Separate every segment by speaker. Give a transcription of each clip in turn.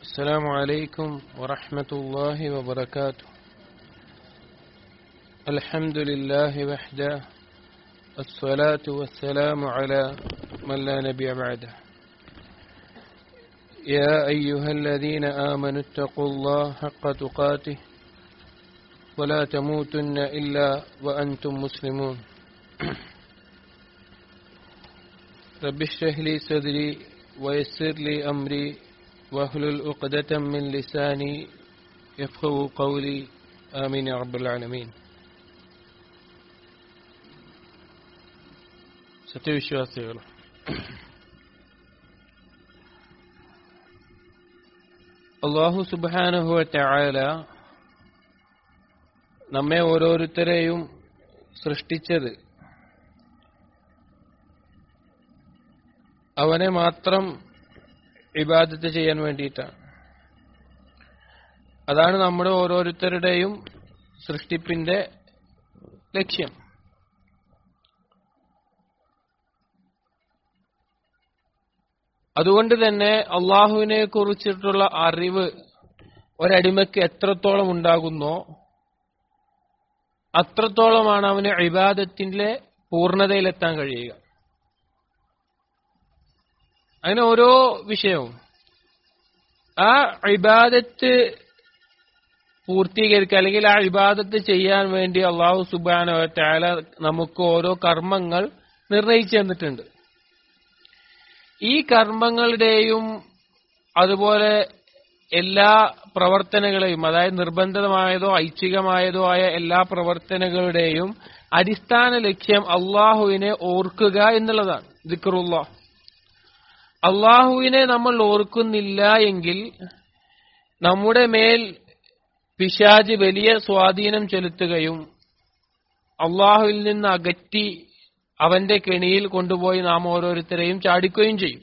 Speaker 1: السلام عليكم ورحمة الله وبركاته الحمد لله وحده الصلاة والسلام على من لا نبي بعده يا أيها الذين آمنوا اتقوا الله حق تقاته ولا تموتن إلا وأنتم مسلمون رب اشرح لي صدري ويسر لي أمري واحلل عقدة من لساني يفقه قولي آمين يا رب العالمين സത്യവിശ്വാസികൾ അള്ളാഹു സുബാനുഹുവ ചായാല നമ്മെ ഓരോരുത്തരെയും സൃഷ്ടിച്ചത് അവനെ മാത്രം ഇബാദത്ത് ചെയ്യാൻ വേണ്ടിയിട്ടാണ് അതാണ് നമ്മുടെ ഓരോരുത്തരുടെയും സൃഷ്ടിപ്പിന്റെ ലക്ഷ്യം അതുകൊണ്ട് തന്നെ അള്ളാഹുവിനെ കുറിച്ചിട്ടുള്ള അറിവ് ഒരടിമയ്ക്ക് എത്രത്തോളം ഉണ്ടാകുന്നോ അത്രത്തോളമാണ് അവന് ഇബാദത്തിന്റെ പൂർണ്ണതയിലെത്താൻ കഴിയുക അങ്ങനെ ഓരോ വിഷയവും ആ ഇബാദത്ത് പൂർത്തീകരിക്കുക അല്ലെങ്കിൽ ആ ഇബാദത്ത് ചെയ്യാൻ വേണ്ടി അള്ളാഹു സുബാന താല നമുക്ക് ഓരോ കർമ്മങ്ങൾ നിർണയിച്ചു തന്നിട്ടുണ്ട് ഈ കർമ്മങ്ങളുടെയും അതുപോലെ എല്ലാ പ്രവർത്തനങ്ങളെയും അതായത് നിർബന്ധിതമായതോ ഐച്ഛികമായതോ ആയ എല്ലാ പ്രവർത്തനങ്ങളുടെയും അടിസ്ഥാന ലക്ഷ്യം അള്ളാഹുവിനെ ഓർക്കുക എന്നുള്ളതാണ് ദിക്റുള്ള അള്ളാഹുവിനെ നമ്മൾ ഓർക്കുന്നില്ല എങ്കിൽ നമ്മുടെ മേൽ പിശാജ് വലിയ സ്വാധീനം ചെലുത്തുകയും അള്ളാഹുവിൽ നിന്ന് അകറ്റി അവന്റെ കെണിയിൽ കൊണ്ടുപോയി നാം ഓരോരുത്തരെയും ചാടിക്കുകയും ചെയ്യും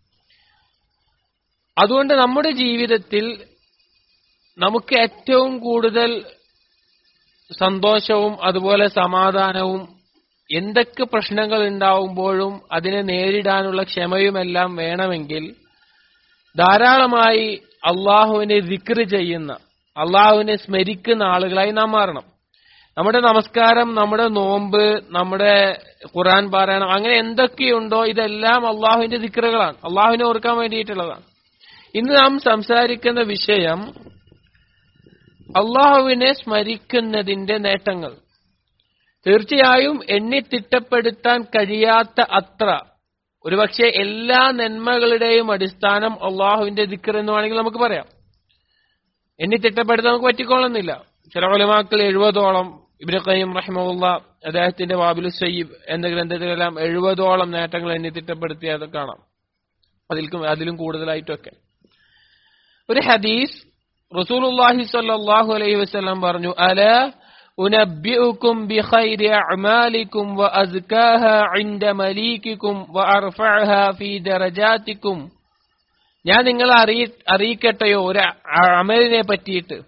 Speaker 1: അതുകൊണ്ട് നമ്മുടെ ജീവിതത്തിൽ നമുക്ക് ഏറ്റവും കൂടുതൽ സന്തോഷവും അതുപോലെ സമാധാനവും എന്തൊക്കെ പ്രശ്നങ്ങൾ ഉണ്ടാവുമ്പോഴും അതിനെ നേരിടാനുള്ള ക്ഷമയുമെല്ലാം വേണമെങ്കിൽ ധാരാളമായി അള്ളാഹുവിനെ വിക്രി ചെയ്യുന്ന അള്ളാഹുവിനെ സ്മരിക്കുന്ന ആളുകളായി നാം മാറണം നമ്മുടെ നമസ്കാരം നമ്മുടെ നോമ്പ് നമ്മുടെ ഖുറാൻ പാരായണം അങ്ങനെ എന്തൊക്കെയുണ്ടോ ഇതെല്ലാം അള്ളാഹുവിന്റെ ദിക്റുകളാണ് അള്ളാഹുവിനെ ഓർക്കാൻ വേണ്ടിയിട്ടുള്ളതാണ് ഇന്ന് നാം സംസാരിക്കുന്ന വിഷയം അള്ളാഹുവിനെ സ്മരിക്കുന്നതിന്റെ നേട്ടങ്ങൾ തീർച്ചയായും എണ്ണി തിട്ടപ്പെടുത്താൻ കഴിയാത്ത അത്ര ഒരുപക്ഷെ എല്ലാ നന്മകളുടെയും അടിസ്ഥാനം അള്ളാഹുവിന്റെ ദിക്കർ എന്ന് വേണമെങ്കിൽ നമുക്ക് പറയാം എണ്ണി തിട്ടപ്പെടുത്താൻ നമുക്ക് പറ്റിക്കോളുന്നില്ല ചില ഒലമാക്കൾ എഴുപതോളം ഇബ്നു ഖയ്യം റഹ്മുള്ള അദ്ദേഹത്തിന്റെ വാബുലു സയ്യിബ് എന്ന ഗ്രന്ഥത്തിലെല്ലാം എഴുപതോളം നേട്ടങ്ങൾ എണ്ണി തിട്ടപ്പെടുത്തിയത് കാണാം അതിൽക്കും അതിലും കൂടുതലായിട്ടൊക്കെ ഒരു ഹദീസ് റസൂലുള്ളാഹി സ്വല്ലല്ലാഹു അലൈഹി വസല്ലം പറഞ്ഞു അല أنبئكم بخير أعمالكم وأزكاها عند مليككم وأرفعها في درجاتكم ഞാൻ നിങ്ങളെ അറിയി അറിയിക്കട്ടെയോ ഒരു അമലിനെ പറ്റിയിട്ട്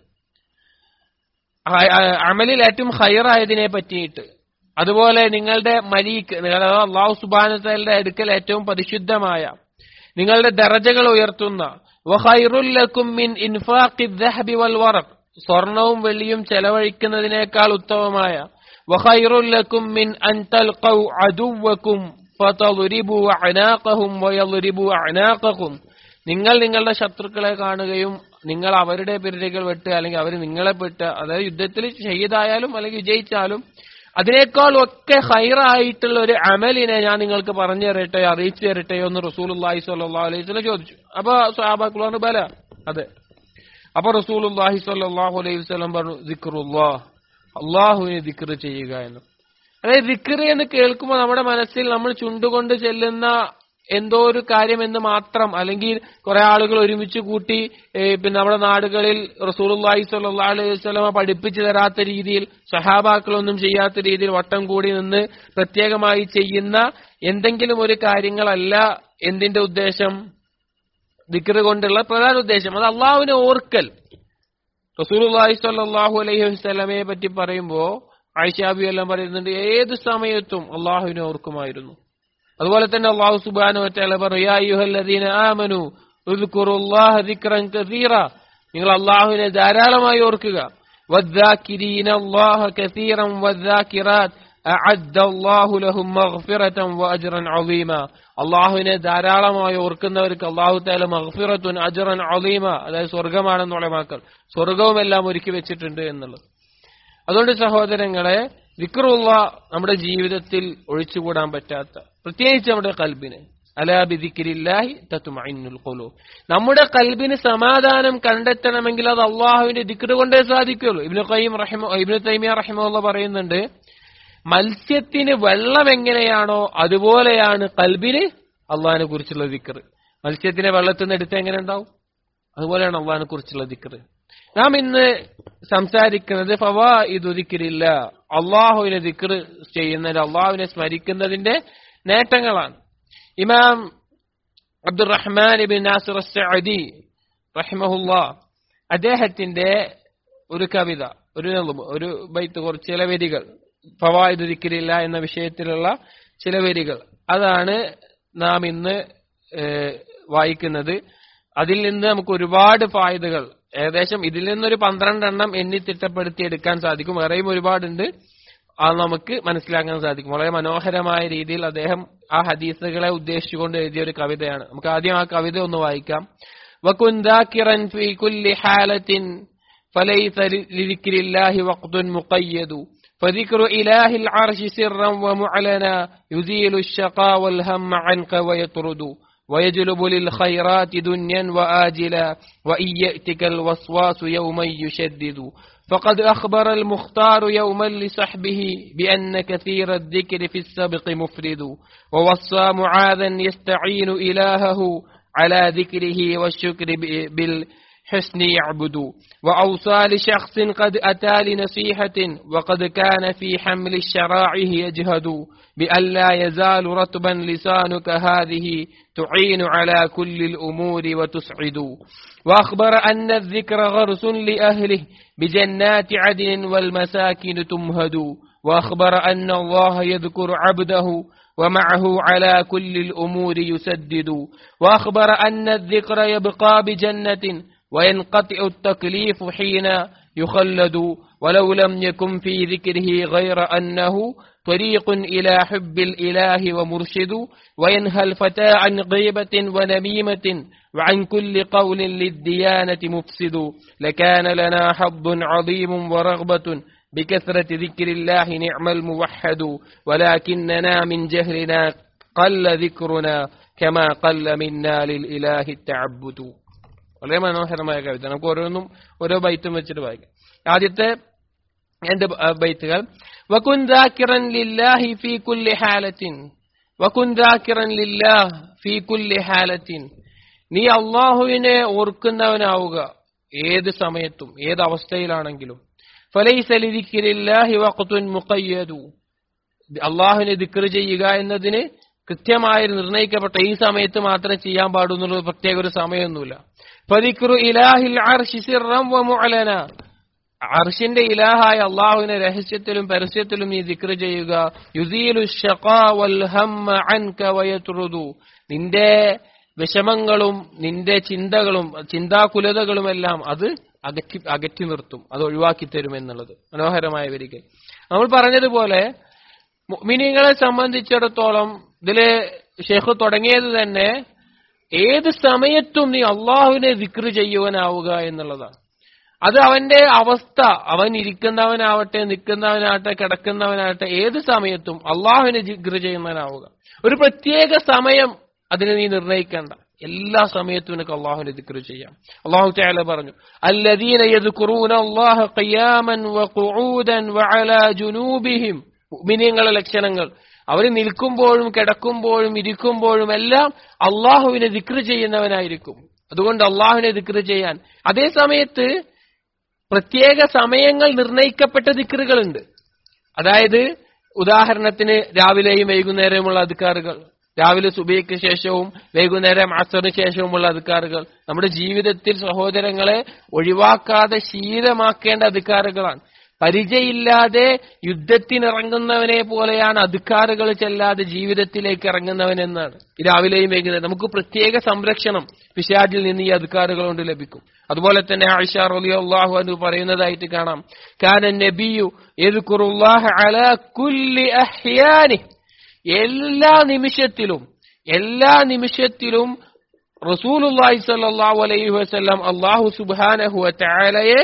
Speaker 1: അമലിൽ ഏറ്റവും ഹയറായതിനെ പറ്റിയിട്ട് അതുപോലെ നിങ്ങളുടെ മലീക്ക് നിങ്ങളുടെ അള്ളാഹു സുബാനത്തയുടെ അടുക്കൽ ഏറ്റവും പരിശുദ്ധമായ നിങ്ങളുടെ ദറജകൾ ഉയർത്തുന്ന മിൻ ഇൻഫാഖി ദഹബി വൽ വറഖ് സ്വർണവും വെള്ളിയും ചെലവഴിക്കുന്നതിനേക്കാൾ ഉത്തമമായ വഖൈറുല്ലക്കും മിൻ അൻ തൽഖൗ അദുവക്കും ഫതളുരിബു അനാഖഹും വയളുരിബു അനാഖഹും നിങ്ങൾ നിങ്ങളുടെ ശത്രുക്കളെ കാണുകയും നിങ്ങൾ അവരുടെ പിരടികൾ വെട്ട് അല്ലെങ്കിൽ അവർ നിങ്ങളെ പെട്ട് അതായത് യുദ്ധത്തിൽ ചെയ്തായാലും അല്ലെങ്കിൽ വിജയിച്ചാലും അതിനേക്കാൾ ഒക്കെ ഹൈറായിട്ടുള്ള ഒരു അമലിനെ ഞാൻ നിങ്ങൾക്ക് പറഞ്ഞു തരട്ടെ അറിയിച്ചു തരട്ടെയോ എന്ന് റസൂലുല്ലാഹി സ്വല്ലല്ലാഹു അലൈഹി വസല്ലം ചോദിച്ചു അപ്പൊ സ്വഹാബാക്കൾ പറഞ്ഞു ബല അതെ അപ്പൊ റസൂലുല്ലാഹി സ്വല്ലല്ലാഹു അലൈഹി വസല്ലം പറഞ്ഞു ദിക്റുല്ലാഹ് അള്ളാഹുവിനെ ദിക്ർ ചെയ്യുക എന്ന് അതായത് ദിക്ർ എന്ന് കേൾക്കുമ്പോൾ നമ്മുടെ മനസ്സിൽ നമ്മൾ ചുണ്ടുകൊണ്ട് ചെല്ലുന്ന എന്തോ ഒരു കാര്യം എന്ന് മാത്രം അല്ലെങ്കിൽ കുറെ ആളുകൾ ഒരുമിച്ച് കൂട്ടി പിന്നെ നമ്മുടെ നാടുകളിൽ റസൂലുല്ലാഹി സ്വല്ലല്ലാഹു അലൈഹി വസല്ലമ പഠിപ്പിച്ചു തരാത്ത രീതിയിൽ സഹാബാക്കളൊന്നും ചെയ്യാത്ത രീതിയിൽ വട്ടം കൂടി നിന്ന് പ്രത്യേകമായി ചെയ്യുന്ന എന്തെങ്കിലും ഒരു കാര്യങ്ങളല്ല എന്തിന്റെ ഉദ്ദേശം ദിക്ർ കൊണ്ടുള്ള പ്രധാന ഉദ്ദേശം അത് അള്ളാഹുവിനെ ഓർക്കൽ റസൂലുല്ലാഹി സ്വല്ലല്ലാഹു അലൈഹി വസല്ലമയെ പറ്റി പറയുമ്പോൾ ആയിഷാബി എല്ലാം പറയുന്നുണ്ട് ഏത് സമയത്തും അള്ളാഹുവിനെ ഓർക്കുമായിരുന്നു അതുപോലെ തന്നെ അള്ളാഹു സുബാനു വറ്റാല പറഞ്ഞു യാ അയ്യുഹല്ലദീന ആമനു ഉദ്കുറുല്ലാഹ ദിക്റൻ കസീറ നിങ്ങൾ അള്ളാഹുവിനെ ധാരാളമായി ഓർക്കുക والذاكرين الله كثيرا والذاكرات أعد الله لهم مغفرة وأجرا عظيما അള്ളാഹുവിനെ ധാരാളമായി ഓർക്കുന്നവർക്ക് അള്ളാഹു താല മഹഫിറത്തുൻ അജറൻ അലീമ അതായത് സ്വർഗമാണെന്നുള്ള വാക്കൾ സ്വർഗവും എല്ലാം ഒരുക്കി വെച്ചിട്ടുണ്ട് എന്നുള്ളത് അതുകൊണ്ട് സഹോദരങ്ങളെ വിക്രുള്ള നമ്മുടെ ജീവിതത്തിൽ ഒഴിച്ചുകൂടാൻ പറ്റാത്ത പ്രത്യേകിച്ച് നമ്മുടെ കൽബിന് അലാബിദിക്കിരില്ലാഹി തത്തുമൈനുൽ കൊലു നമ്മുടെ കൽബിന് സമാധാനം കണ്ടെത്തണമെങ്കിൽ അത് അള്ളാഹുവിന്റെ ദിക്കറ് കൊണ്ടേ സാധിക്കുള്ളൂ ഇബ്നു ഖയ്യിം റഹിമ ഇബ്നു തൈമിയ റഹിമുള്ള പറയുന്നുണ്ട് മത്സ്യത്തിന് വെള്ളം എങ്ങനെയാണോ അതുപോലെയാണ് കൽബിന് അള്ളാഹിനെ കുറിച്ചുള്ള ദിക്കറ് മത്സ്യത്തിനെ വെള്ളത്തിൽ നിന്ന് എടുത്ത് എങ്ങനെ ഉണ്ടാവും അതുപോലെയാണ് അള്ളാഹിനെ കുറിച്ചുള്ള ദിക്കറ് നാം ഇന്ന് സംസാരിക്കുന്നത് ഫവാ ഇതുദിക്കിരില്ല അള്ളാഹുവിനെ ദിക്കറ് ചെയ്യുന്നതിന് അള്ളാഹുവിനെ സ്മരിക്കുന്നതിന്റെ നേട്ടങ്ങളാണ് ഇമാം അബ്ദുറഹ്മാൻ ഇബിൻ നാസിർ സഅദി റഹിമഹുല്ല അദ്ദേഹത്തിന്റെ ഒരു കവിത ഒരു നളും, ഒരു ബൈത്ത് കുറച്ച് ചില വരികൾ ഫവായിദ് ദിക്രില്ല എന്ന വിഷയത്തിലുള്ള ചില വരികൾ അതാണ് നാം ഇന്ന് ഏഹ്, വായിക്കുന്നത് അതിൽ നിന്ന് നമുക്ക് ഒരുപാട് ഫായിദകൾ ഏകദേശം ഇതിൽ നിന്നൊരു പന്ത്രണ്ടെണ്ണം എണ്ണി തിട്ടപ്പെടുത്തി എടുക്കാൻ സാധിക്കും വേറെയും ഒരുപാടുണ്ട് അത് നമുക്ക് മനസ്സിലാക്കാൻ സാധിക്കും വളരെ മനോഹരമായ രീതിയിൽ അദ്ദേഹം ആ ഹദീസുകളെ ഉദ്ദേശിച്ചുകൊണ്ട് എഴുതിയ ഒരു കവിതയാണ് നമുക്ക് ആദ്യം ആ കവിത ഒന്ന് വായിക്കാം وكن ذاكرا في كل حالة فليس لذكر الله وقت مقيد فذكر إله العرش سرا ومعلنا يزيل الشقاء والهم عنك ويطرد ويجلب للخيرات دنيا وآجلا وإن يأتك الوسواس يوما يشدد فقد أخبر المختار يوما لصحبه بأن كثير الذكر في السبق مفرد ووصى معاذا يستعين إلهه على ذكره والشكر ب- بالحسن يعبد وأوصى لشخص قد أتى لنصيحة وقد كان في حمل الشرائع يجهد بأن لا يزال رطبا لسانك هذه تعين على كل الأمور وتسعد وأخبر أن الذكر غرس لأهله بجنات عدن والمساكن تمهد وأخبر أن الله يذكر عبده ومعه على كل الأمور يسدد وأخبر أن الذكر يبقى بجنة وينقطع التكليف حين يخلد ولو لم يكن في ذكره غير أنه طريق إلى حب الإله ومرشد وينهى الفتى عن غيبة ونميمة وعن كل قول للديانة مفسد لكان لنا حظ عظيم ورغبة بكثرة ذكر الله نعم الموحد ولكننا من جهلنا قل ذكرنا كما قل منا للإله التعبد വളരെ മനോഹരമായ കവിത നമുക്ക് ഓരോന്നും ഓരോ ബൈത്തും വെച്ചിട്ട് വായിക്കാം ആദ്യത്തെ രണ്ട് ബ- ബൈത്തുകൾ വകുൻ ദാക്കിറൻ ലില്ലാഹി ഫീ കുല്ലി ഹാലത്തിൻ വകുൻ ദാക്കിറൻ ലില്ലാഹ് ഫീ കുല്ലി ഹാലത്തിൻ നീ അള്ളാഹുവിനെ ഓർക്കുന്നവനാവുക ഏത് സമയത്തും ഏത് അവസ്ഥയിലാണെങ്കിലും ഫലൈസ ലിദിക്രില്ലാഹി വഖ്തുൻ മുഖയ്യദു അള്ളാഹുവിനെ ദിക്ർ ചെയ്യുക എന്നതിന് കൃത്യമായി നിർണയിക്കപ്പെട്ട ഈ സമയത്ത് മാത്രമേ ചെയ്യാൻ പാടൂ എന്നുള്ള പ്രത്യേക ഒരു സമയമൊന്നുമില്ല ഫദിക്റു ഇലാഹിൽ അർശി സിർറം വ മുഅലന അർഷിന്റെ ഇലാഹായ അള്ളാഹുവിനെ രഹസ്യത്തിലും പരസ്യത്തിലും നീ ദിക്ർ ചെയ്യുക യുസീലു ഷഖാ വൽ ഹമ്മ അൻക വയത്റുദു നിന്റെ വിഷമങ്ങളും നിന്റെ ചിന്തകളും ചിന്താകുലതകളുമെല്ലാം അത് അകറ്റി അകറ്റി നിർത്തും അത് ഒഴിവാക്കി തരും എന്നുള്ളത് മനോഹരമായ വരികൾ നമ്മൾ പറഞ്ഞതുപോലെ മുഅ്മിനീങ്ങളെ സംബന്ധിച്ചിടത്തോളം ഇതില് ഷെയ്ഖ് തുടങ്ങിയത് തന്നെ ഏത് സമയത്തും നീ അള്ളാഹുവിനെ ദിക്ർ ചെയ്യുവാനാവുക എന്നുള്ളതാണ് അത് അവന്റെ അവസ്ഥ അവൻ ഇരിക്കുന്നവനാവട്ടെ നിൽക്കുന്നവനാവട്ടെ കിടക്കുന്നവനാവട്ടെ ഏത് സമയത്തും അള്ളാഹുവിനെ ജിഗ്ര ചെയ്യുന്നവനാവുക ഒരു പ്രത്യേക സമയം അതിന് നീ നിർണയിക്കേണ്ട എല്ലാ സമയത്തും നിനക്ക് അള്ളാഹുവിനെ ദിക്ർ ചെയ്യാം അള്ളാഹു തആല പറഞ്ഞു അല്ലദീന യദ്കുറൂന അല്ലാഹ ഖിയാമൻ വഖുഊദൻ വഅലാ ജുനൂബിഹിം മുഅ്മിനീങ്ങളുടെ ലക്ഷണങ്ങൾ അവർ നിൽക്കുമ്പോഴും കിടക്കുമ്പോഴും ഇരിക്കുമ്പോഴും എല്ലാം അള്ളാഹുവിനെ ദിക്ർ ചെയ്യുന്നവനായിരിക്കും അതുകൊണ്ട് അള്ളാഹുവിനെ ദിക്ർ ചെയ്യാൻ അതേ സമയത്ത് പ്രത്യേക സമയങ്ങൾ നിർണയിക്കപ്പെട്ട ദിക്റുകളുണ്ട് അതായത് ഉദാഹരണത്തിന് രാവിലെയും വൈകുന്നേരവുമുള്ള അധികാറുകൾ രാവിലെ സുബൈക്ക് ശേഷവും വൈകുന്നേരം അസറിന് ശേഷവുമുള്ള അധികാറുകൾ നമ്മുടെ ജീവിതത്തിൽ സഹോദരങ്ങളെ ഒഴിവാക്കാതെ ശീലമാക്കേണ്ട അധികാറുകളാണ് പരിചയമില്ലാതെ യുദ്ധത്തിനിറങ്ങുന്നവനെ പോലെയാണ് അധികാറുകൾ ചെല്ലാതെ ജീവിതത്തിലേക്ക് ഇറങ്ങുന്നവനെന്നാണ് ഈ രാവിലെയും വൈകുന്നേരം നമുക്ക് പ്രത്യേക സംരക്ഷണം പിശാജിൽ നിന്ന് ഈ അധികാറുകൾ കൊണ്ട് ലഭിക്കും അതുപോലെ തന്നെ ആയിഷ റളിയല്ലാഹു അൻഹു പറയുന്നതായിട്ട് കാണാം കാന നബിയു യദ്കുറുല്ലാഹ അലാ കുല്ലി അഹ്യാനി എല്ലാ നിമിഷത്തിലും എല്ലാ നിമിഷത്തിലും റസൂലുള്ളാഹി സ്വല്ലല്ലാഹു അലൈഹി വസല്ലം അല്ലാഹു സുബ്ഹാനഹു വ തആലയെ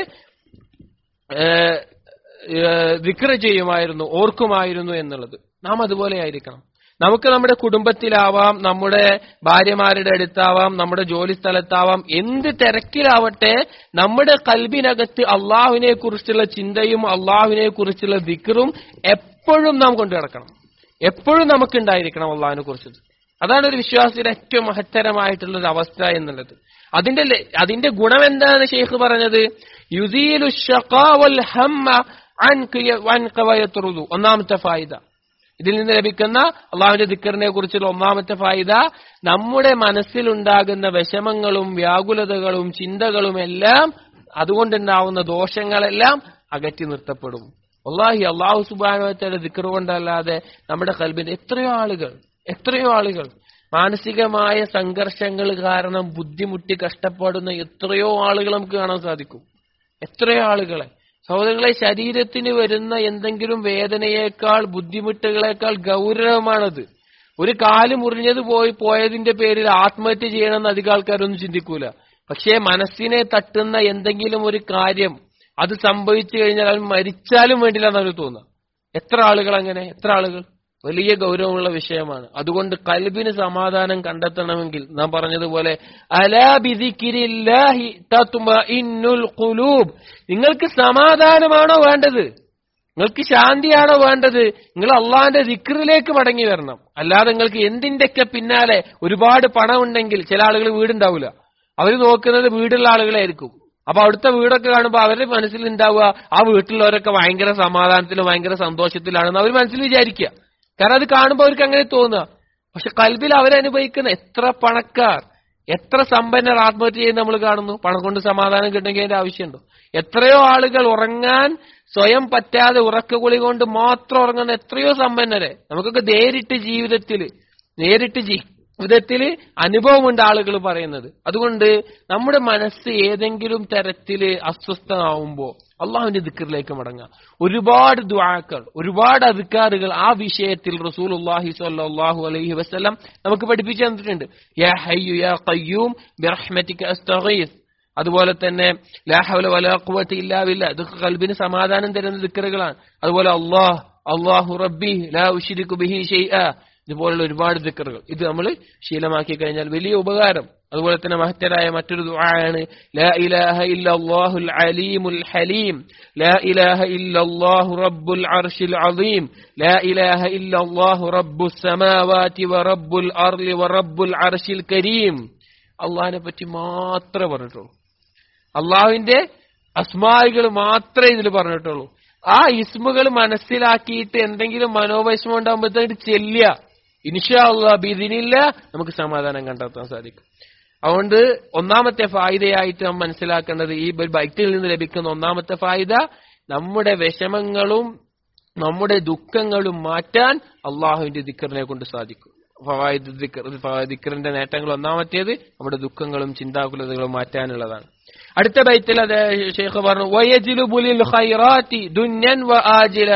Speaker 1: വിക്ര ചെയ്യുമായിരുന്നു ഓർക്കുമായിരുന്നു എന്നുള്ളത് നാം അതുപോലെ ആയിരിക്കണം നമുക്ക് നമ്മുടെ കുടുംബത്തിലാവാം നമ്മുടെ ഭാര്യമാരുടെ അടുത്താവാം നമ്മുടെ ജോലി സ്ഥലത്താവാം എന്ത് തിരക്കിലാവട്ടെ നമ്മുടെ കൽബിനകത്ത് അള്ളാഹുവിനെ കുറിച്ചുള്ള ചിന്തയും അള്ളാഹുവിനെ കുറിച്ചുള്ള ദിക്കറും എപ്പോഴും നാം കൊണ്ടു നടക്കണം എപ്പോഴും നമുക്ക് ഉണ്ടായിരിക്കണം അള്ളാഹിനെ കുറിച്ച് അതാണ് ഒരു വിശ്വാസിയുടെ ഏറ്റവും മഹത്തരമായിട്ടുള്ള ഒരു അവസ്ഥ എന്നുള്ളത് അതിന്റെ ല- അതിന്റെ ഗുണം എന്താണ് ഷെയ്ഖ് പറഞ്ഞത് യുദീലു ഷഖാവൽ ഹമ്മ അൻക യ- അൻക വയത്റുദു. ഒന്നാമത്തെ ഫായിദ ഇതിൽ നിന്ന് ലഭിക്കുന്ന അള്ളാഹുവിന്റെ ദിക്കറിനെ കുറിച്ചുള്ള ഒന്നാമത്തെ ഫായിദ നമ്മുടെ മനസ്സിലുണ്ടാകുന്ന വിഷമങ്ങളും വ്യാകുലതകളും ചിന്തകളും എല്ലാം അതുകൊണ്ടുണ്ടാവുന്ന ദോഷങ്ങളെല്ലാം അകറ്റി നിർത്തപ്പെടും അള്ളാഹി അള്ളാഹു സുബാനുവത്തയുടെ ദിക്കറ് കൊണ്ടല്ലാതെ നമ്മുടെ കൽബിന്റെ എത്രയോ ആളുകൾ എത്രയോ ആളുകൾ മാനസികമായ സംഘർഷങ്ങൾ കാരണം ബുദ്ധിമുട്ടി കഷ്ടപ്പെടുന്ന എത്രയോ ആളുകൾ നമുക്ക് കാണാൻ സാധിക്കും എത്രയോ ആളുകളെ സഹോദരങ്ങളെ ശരീരത്തിന് വരുന്ന എന്തെങ്കിലും വേദനയേക്കാൾ ബുദ്ധിമുട്ടുകളേക്കാൾ ഗൗരവമാണത് ഒരു കാല് മുറിഞ്ഞത് പോയി പോയതിന്റെ പേരിൽ ആത്മഹത്യ ചെയ്യണമെന്ന് അധികം ആൾക്കാരൊന്നും ചിന്തിക്കൂല പക്ഷേ മനസ്സിനെ തട്ടുന്ന എന്തെങ്കിലും ഒരു കാര്യം അത് സംഭവിച്ചു കഴിഞ്ഞാൽ അവൻ മരിച്ചാലും വേണ്ടില്ല എന്നാണ് തോന്നുക എത്ര ആളുകൾ അങ്ങനെ എത്ര ആളുകൾ വലിയ ഗൗരവമുള്ള വിഷയമാണ് അതുകൊണ്ട് കൽബിന് സമാധാനം കണ്ടെത്തണമെങ്കിൽ നാം പറഞ്ഞതുപോലെ അലാ ബിദിക്രില്ലാഹി തത്മഇന്നുൽ ഖുലൂബ് നിങ്ങൾക്ക് സമാധാനമാണോ വേണ്ടത് നിങ്ങൾക്ക് ശാന്തിയാണോ വേണ്ടത് നിങ്ങൾ അള്ളാഹിന്റെ ദിക്റിലേക്ക് മടങ്ങി വരണം അല്ലാതെ നിങ്ങൾക്ക് എന്തിന്റെയൊക്കെ പിന്നാലെ ഒരുപാട് പണം ഉണ്ടെങ്കിൽ ചില ആളുകൾ വീടുണ്ടാവില്ല അവർ നോക്കുന്നത് വീടുള്ള ആളുകളായിരിക്കും അപ്പൊ അവിടുത്തെ വീടൊക്കെ കാണുമ്പോൾ അവരുടെ മനസ്സിൽ ഉണ്ടാവുക ആ വീട്ടിലുള്ളവരൊക്കെ ഭയങ്കര സമാധാനത്തിലും ഭയങ്കര സന്തോഷത്തിലാണെന്ന് അവർ മനസ്സിൽ വിചാരിക്കുക കാരണം അത് കാണുമ്പോൾ അവർക്ക് അങ്ങനെ തോന്നുക പക്ഷെ കൽബിൽ അവരനുഭവിക്കുന്ന എത്ര പണക്കാർ എത്ര സമ്പന്നർ ആത്മഹത്യ ചെയ്യുന്ന നമ്മൾ കാണുന്നു പണം കൊണ്ട് സമാധാനം കിട്ടണമെങ്കിൽ അതിന്റെ ആവശ്യമുണ്ടോ എത്രയോ ആളുകൾ ഉറങ്ങാൻ സ്വയം പറ്റാതെ ഉറക്കകുളി കൊണ്ട് മാത്രം ഉറങ്ങുന്ന എത്രയോ സമ്പന്നരെ നമുക്കൊക്കെ നേരിട്ട് ജീവിതത്തിൽ നേരിട്ട് ജീവിതത്തിൽ അനുഭവമുണ്ട് ആളുകൾ പറയുന്നത് അതുകൊണ്ട് നമ്മുടെ മനസ്സ് ഏതെങ്കിലും തരത്തില് അസ്വസ്ഥമാവുമ്പോ അള്ളാഹുവിന്റെ ദിക്കറിലേക്ക് മടങ്ങുക ഒരുപാട് ദ്വാക്കൾ ഒരുപാട് അധികാറുകൾ ആ വിഷയത്തിൽ റസൂൽ അള്ളാഹി സ്വല്ലല്ലാഹു അലൈഹി വസല്ലം നമുക്ക് പഠിപ്പിച്ചു തന്നിട്ടുണ്ട് യാ ഹയ്യു യാ ഖയ്യൂം ബിറഹ്മതിക അസ്തഗീസ് അതുപോലെ തന്നെ ലാ ഹൗല വലാ ഖുവത ഇല്ലാ ബില്ലാ ഇതൊക്കെ കൽബിന് സമാധാനം തരുന്ന ദിക്കറുകളാണ് അതുപോലെ അള്ളാഹ് അള്ളാഹു റബ്ബി ലാ ഉശ്രികു ബിഹി ഷൈഅ ഇതുപോലുള്ള ഒരുപാട് ദിക്കറുകൾ ഇത് നമ്മൾ ശീലമാക്കി കഴിഞ്ഞാൽ വലിയ ഉപകാരം അതുപോലെ തന്നെ മഹത്തരായ മറ്റൊരു ദുആയാണ് ലാ ഇലാഹ ഇല്ലല്ലാഹുൽ അലീമുൽ ഹലീം ലാ ഇലാഹ ഇല്ലല്ലാഹു റബ്ബുൽ അർശിൽ അദീം ലാ ഇലാഹ ഇല്ലല്ലാഹു റബ്ബുസ് സമാവാതി വ റബ്ബുൽ അർളി വ റബ്ബുൽ അർശിൽ കരീം അള്ളാഹിനെ പറ്റി മാത്രമേ പറഞ്ഞിട്ടുള്ളൂ അള്ളാഹുവിന്റെ അസ്മായികൾ മാത്രമേ ഇതിൽ പറഞ്ഞിട്ടുള്ളൂ ആ ഇസ്മുകൾ മനസ്സിലാക്കിയിട്ട് എന്തെങ്കിലും മനോവിഷമം ഉണ്ടാകുമ്പോഴത്തേക്ക് ചെല്ലുക ഇൻഷാ അള്ളാഹ് ബിദിനില്ല നമുക്ക് സമാധാനം കണ്ടെത്താൻ സാധിക്കും അതുകൊണ്ട് ഒന്നാമത്തെ ഫായിദയായിട്ട് നാം മനസ്സിലാക്കേണ്ടത് ഈ ബൈക്കിൽ നിന്ന് ലഭിക്കുന്ന ഒന്നാമത്തെ ഫായിദ നമ്മുടെ വിഷമങ്ങളും നമ്മുടെ ദുഃഖങ്ങളും മാറ്റാൻ അള്ളാഹുവിന്റെ ദിക്കറിനെ കൊണ്ട് സാധിക്കും ഫവായിദ് ദിക്ർ ദിക്കറിന്റെ നേട്ടങ്ങൾ ഒന്നാമത്തേത് നമ്മുടെ ദുഃഖങ്ങളും ചിന്താകുലതകളും മാറ്റാനുള്ളതാണ് അടുത്ത ബൈത്തിൽ അത് ഷെയ്ഖ് പറഞ്ഞു വയജിലുബു ലിൽ ഖൈറാത്തി ദുന്യൻ വ ആജില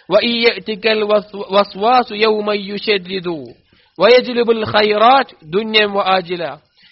Speaker 1: വഇയതികൽ വസ്വാസു യൗമ യുശദ്ദിദു വയജിലുബുൽ ഖൈറാത്ത് ദുന്യൻ വ ആജില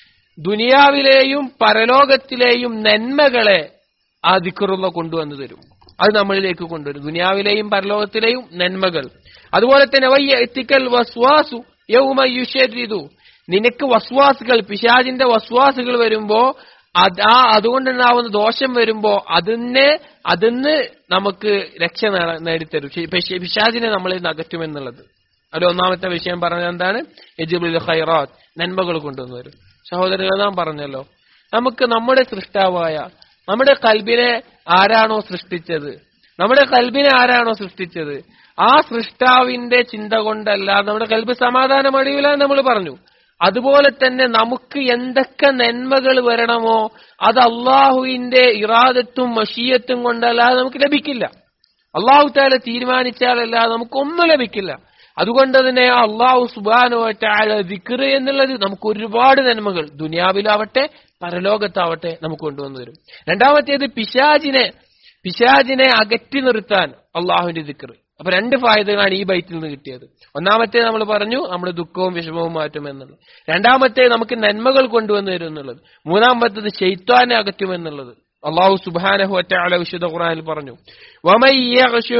Speaker 1: ദുനിയാവിലെയും പരലോകത്തിലെയും നന്മകളെ ആ ദിക്കറുള്ള കൊണ്ടുവന്നു തരും അത് നമ്മളിലേക്ക് കൊണ്ടുവരും ദുനിയാവിലെയും പരലോകത്തിലെയും നന്മകൾ അതുപോലെ തന്നെ വയ്യത്തിക്കൽ വസ്വാസു യൗമ യുഷരിതു നിനക്ക് വസ്വാസുകൾ പിശാജിന്റെ വസ്വാസുകൾ വരുമ്പോ അത് ആ അതുകൊണ്ടുണ്ടാവുന്ന ദോഷം വരുമ്പോ അതിനെ അതിന്ന് നമുക്ക് രക്ഷ നേട- നേടിത്തരും ശി- പിശ- പിശാചിനെ നമ്മളിൽ നിന്ന് അകറ്റുമെന്നുള്ളത് അതിൽ ഒന്നാമത്തെ വിഷയം പറഞ്ഞത് എന്താണ് യജിബുൽ ഖൈറാത്ത് നന്മകൾ കൊണ്ടുവന്നു സഹോദരങ്ങൾ നാം പറഞ്ഞല്ലോ നമുക്ക് നമ്മുടെ സൃഷ്ടാവായ നമ്മുടെ കൽബിനെ ആരാണോ സൃഷ്ടിച്ചത് നമ്മുടെ കൽബിനെ ആരാണോ സൃഷ്ടിച്ചത് ആ സൃഷ്ടാവിന്റെ ചിന്ത കൊണ്ടല്ല നമ്മുടെ കൽബ് സമാധാനം അടിയില്ല എന്ന് നമ്മൾ പറഞ്ഞു അതുപോലെ തന്നെ നമുക്ക് എന്തൊക്കെ നന്മകൾ വരണമോ അത് അള്ളാഹുവിന്റെ ഇറാദത്തും മഷീയത്തും കൊണ്ടല്ലാതെ നമുക്ക് ലഭിക്കില്ല അള്ളാഹു താല തീരുമാനിച്ചാലല്ലാതെ നമുക്കൊന്നും ലഭിക്കില്ല അതുകൊണ്ട് തന്നെ അള്ളാഹു സുബാനുവറ്റായ ദിക്റ് എന്നുള്ളത് നമുക്ക് ഒരുപാട് നന്മകൾ ദുനിയാവിലാവട്ടെ പരലോകത്താവട്ടെ നമുക്ക് കൊണ്ടുവന്നു വരും രണ്ടാമത്തേത് പിശാജിനെ പിശാജിനെ അകറ്റി നിർത്താൻ അള്ളാഹുവിന്റെ ദിക്റ് അപ്പൊ രണ്ട് ഫായതകളാണ് ഈ ബൈറ്റിൽ നിന്ന് കിട്ടിയത് ഒന്നാമത്തെ നമ്മൾ പറഞ്ഞു നമ്മുടെ ദുഃഖവും വിഷമവും മാറ്റും എന്നുള്ളത് രണ്ടാമത്തെ നമുക്ക് നന്മകൾ കൊണ്ടുവന്നു തരും എന്നുള്ളത് മൂന്നാമത്തത് ശൈത്വാനെ അകറ്റും എന്നുള്ളത് അള്ളാഹു സുബാനഹു ഒറ്റ വിശുദ്ധ ഖുറാനിൽ പറഞ്ഞു وَمَن يَغْشُ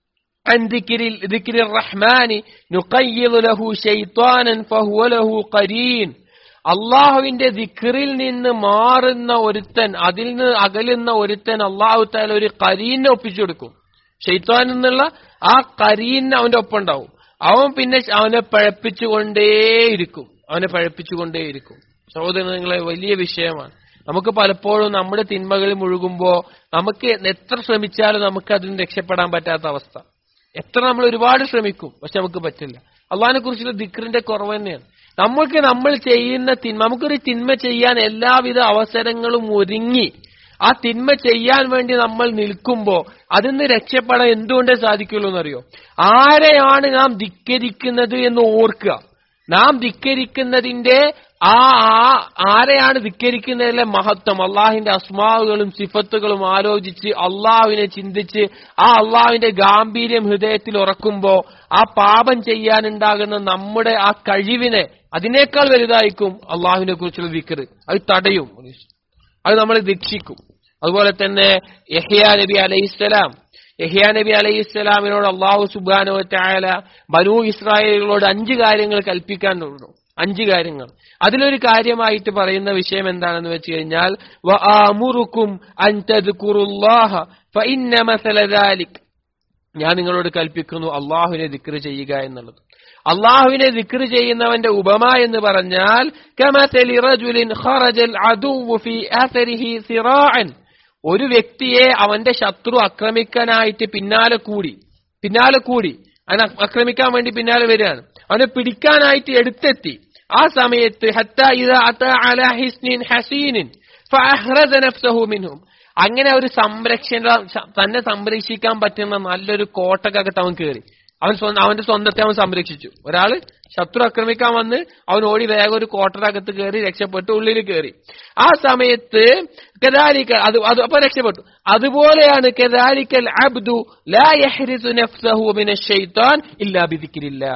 Speaker 1: عن ذكر ذكر الرحمن نقيض له شيطانا فهو له قرين അള്ളാഹുവിന്റെ ദിക്റിൽ നിന്ന് മാറുന്ന ഒരുത്തൻ അതിൽ നിന്ന് അകലുന്ന ഒരുത്തൻ അള്ളാഹു താല ഒരു കരീനെ ഒപ്പിച്ചു കൊടുക്കും ഷെയ്ത്താൻ എന്നുള്ള ആ കരീന് അവന്റെ ഒപ്പം ഉണ്ടാവും അവൻ പിന്നെ അവനെ പഴപ്പിച്ചുകൊണ്ടേയിരിക്കും അവനെ പഴപ്പിച്ചുകൊണ്ടേയിരിക്കും സഹോദരൻ നിങ്ങളെ വലിയ വിഷയമാണ് നമുക്ക് പലപ്പോഴും നമ്മുടെ തിന്മകളിൽ മുഴുകുമ്പോ നമുക്ക് എത്ര ശ്രമിച്ചാലും നമുക്ക് അതിൽ നിന്ന് രക്ഷപ്പെടാൻ പറ്റാത്ത അവസ്ഥ എത്ര നമ്മൾ ഒരുപാട് ശ്രമിക്കും പക്ഷെ നമുക്ക് പറ്റില്ല അള്ളാഹിനെ കുറിച്ചുള്ള ദിക്റിന്റെ കുറവ് തന്നെയാണ് നമ്മൾക്ക് നമ്മൾ ചെയ്യുന്ന തിന്മ നമുക്കൊരു തിന്മ ചെയ്യാൻ എല്ലാവിധ അവസരങ്ങളും ഒരുങ്ങി ആ തിന്മ ചെയ്യാൻ വേണ്ടി നമ്മൾ നിൽക്കുമ്പോ അതിൽ നിന്ന് രക്ഷപ്പെടാൻ എന്തുകൊണ്ടേ സാധിക്കുള്ളൂ എന്നറിയോ ആരെയാണ് നാം ധിക്കരിക്കുന്നത് എന്ന് ഓർക്കുക നാം ധിക്കരിക്കുന്നതിന്റെ ആ ആ- ആരെയാണ് ധിക്കരിക്കുന്നതിലെ മഹത്വം അള്ളാഹിന്റെ അസ്മാവുകളും സിഫത്തുകളും ആലോചിച്ച് അള്ളാഹുവിനെ ചിന്തിച്ച് ആ അള്ളാഹുവിന്റെ ഗാംഭീര്യം ഹൃദയത്തിൽ ഉറക്കുമ്പോ ആ പാപം ചെയ്യാനുണ്ടാകുന്ന നമ്മുടെ ആ കഴിവിനെ അതിനേക്കാൾ വലുതായിരിക്കും അള്ളാഹുവിനെ കുറിച്ചുള്ള വിക്കറ് അത് തടയും അത് നമ്മളെ ദീക്ഷിക്കും അതുപോലെ തന്നെ യഹ്യാ നബി അലൈഹിസ്സലാം യഹ്യാ നബി അലൈഹിസ്സലാമിനോട് അള്ളാഹു സുബാനോ ചായാല ബനു ഇസ്രായേലുകളോട് അഞ്ച് കാര്യങ്ങൾ കൽപ്പിക്കാൻ തുടങ്ങും അഞ്ച് കാര്യങ്ങൾ അതിലൊരു കാര്യമായിട്ട് പറയുന്ന വിഷയം എന്താണെന്ന് വെച്ച് കഴിഞ്ഞാൽ വആമുറുക്കും അൻ തദ്കുറുല്ലാഹ ഫഇന്ന മസല ദാലിക് ഞാൻ നിങ്ങളോട് കൽപ്പിക്കുന്നു അള്ളാഹുവിനെ ദിക്റ് ചെയ്യുക എന്നുള്ളത് അള്ളാഹുവിനെ ദിക്റ് ചെയ്യുന്നവന്റെ ഉപമ എന്ന് പറഞ്ഞാൽ കമതലി റജുലിൻ ഖറജൽ അദുവ്വു ഫീ അഥരിഹി സിറാഅൻ ഒരു വ്യക്തിയെ അവന്റെ ശത്രു ആക്രമിക്കാനായിട്ട് പിന്നാലെ കൂടി പിന്നാലെ കൂടി അവനെ ആക്രമിക്കാൻ വേണ്ടി പിന്നാലെ വരികയാണ് അവനെ പിടിക്കാനായിട്ട് എടുത്തെത്തി ആ സമയത്ത് ഹത്ത ഇദ അത അല ഹിസ്നിൻ ഹസീനിൻ ഫഅഹ്റജ നഫ്സഹു മിൻഹും അങ്ങനെ ഒരു സംരക്ഷണ തന്നെ സംരക്ഷിക്കാൻ പറ്റുന്ന നല്ലൊരു കോട്ടക്കകത്ത് അവൻ കയറി അവൻ സ്വന്തം അവന്റെ സ്വന്തത്തെ അവൻ സംരക്ഷിച്ചു ഒരാള് ശത്രു ആക്രമിക്കാൻ വന്ന് അവൻ ഓടി വേഗം ഒരു കോട്ടറകത്ത് കയറി രക്ഷപ്പെട്ടു ഉള്ളിൽ കയറി ആ സമയത്ത് കദാലിക്ക അത് അത് അപ്പൊ രക്ഷപ്പെട്ടു അതുപോലെയാണ് കദാലിക്കൽ അബ്ദു ലാ യഹ്രിസു നഫ്സഹു മിനശ് ശൈത്താൻ ഇല്ലാ ബിദിക്രില്ലാ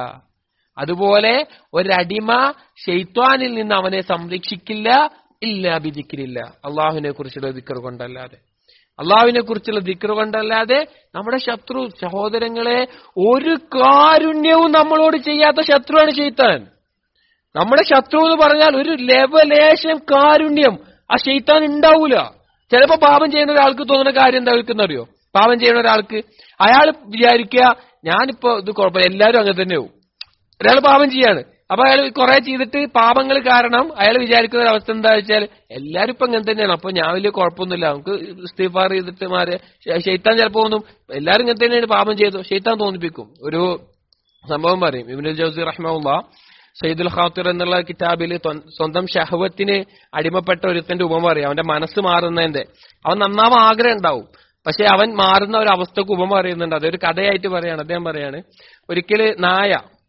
Speaker 1: അതുപോലെ ഒരടിമ ഷെയ്ത്വാനിൽ നിന്ന് അവനെ സംരക്ഷിക്കില്ല ഇല്ല ബിദിക്രില്ല അള്ളാഹുവിനെ കുറിച്ചുള്ള ദിക്കർ കൊണ്ടല്ലാതെ അള്ളാഹുവിനെ കുറിച്ചുള്ള ദിക്കർ കൊണ്ടല്ലാതെ നമ്മുടെ ശത്രു സഹോദരങ്ങളെ ഒരു കാരുണ്യവും നമ്മളോട് ചെയ്യാത്ത ശത്രുവാണ് ഷെയ്ത്താൻ നമ്മുടെ ശത്രു എന്ന് പറഞ്ഞാൽ ഒരു ലെവലേശം കാരുണ്യം ആ ഷെയ്ത്താൻ ഉണ്ടാവൂല ചിലപ്പോ പാപം ചെയ്യുന്ന ഒരാൾക്ക് തോന്നുന്ന കാര്യം എന്താ അറിയോ പാപം ചെയ്യുന്ന ഒരാൾക്ക് അയാൾ വിചാരിക്കുക ഞാനിപ്പോ ഇത് കുഴപ്പമില്ല എല്ലാവരും അങ്ങനെ തന്നെയാവും ഒരാൾ പാപം ചെയ്യാണ് അപ്പൊ അയാൾ കുറെ ചെയ്തിട്ട് പാപങ്ങൾ കാരണം അയാൾ വിചാരിക്കുന്ന ഒരു അവസ്ഥ എന്താ വെച്ചാൽ എല്ലാരും ഇപ്പൊ അങ്ങനെ തന്നെയാണ് അപ്പൊ ഞാൻ വലിയ കുഴപ്പമൊന്നുമില്ല നമുക്ക് ഇസ്തിഫാർ ചെയ്തിട്ട് മാറി ഷെയ്ത്താൻ ചിലപ്പോ തോന്നും എല്ലാരും ഇങ്ങനെ തന്നെയാണ് പാപം ചെയ്തു ഷെയ്ത്താൻ തോന്നിപ്പിക്കും ഒരു സംഭവം പറയും ഇബിനുൽ ജൗസി റഹ്മുള്ള സയ്യിദുൽ ഖാത്തിർ എന്നുള്ള കിതാബിൽ സ്വന്തം ഷഹവത്തിന് അടിമപ്പെട്ട ഒരുത്തന്റെ ഉപമ പറയും അവന്റെ മനസ്സ് മാറുന്നതിന്റെ അവൻ നന്നാവാൻ ആഗ്രഹം ഉണ്ടാവും പക്ഷെ അവൻ മാറുന്ന ഒരു അവസ്ഥക്ക് ഉപമ പറയുന്നുണ്ട് അതൊരു കഥയായിട്ട് പറയാണ് അദ്ദേഹം പറയാണ് ഒരിക്കല് നായ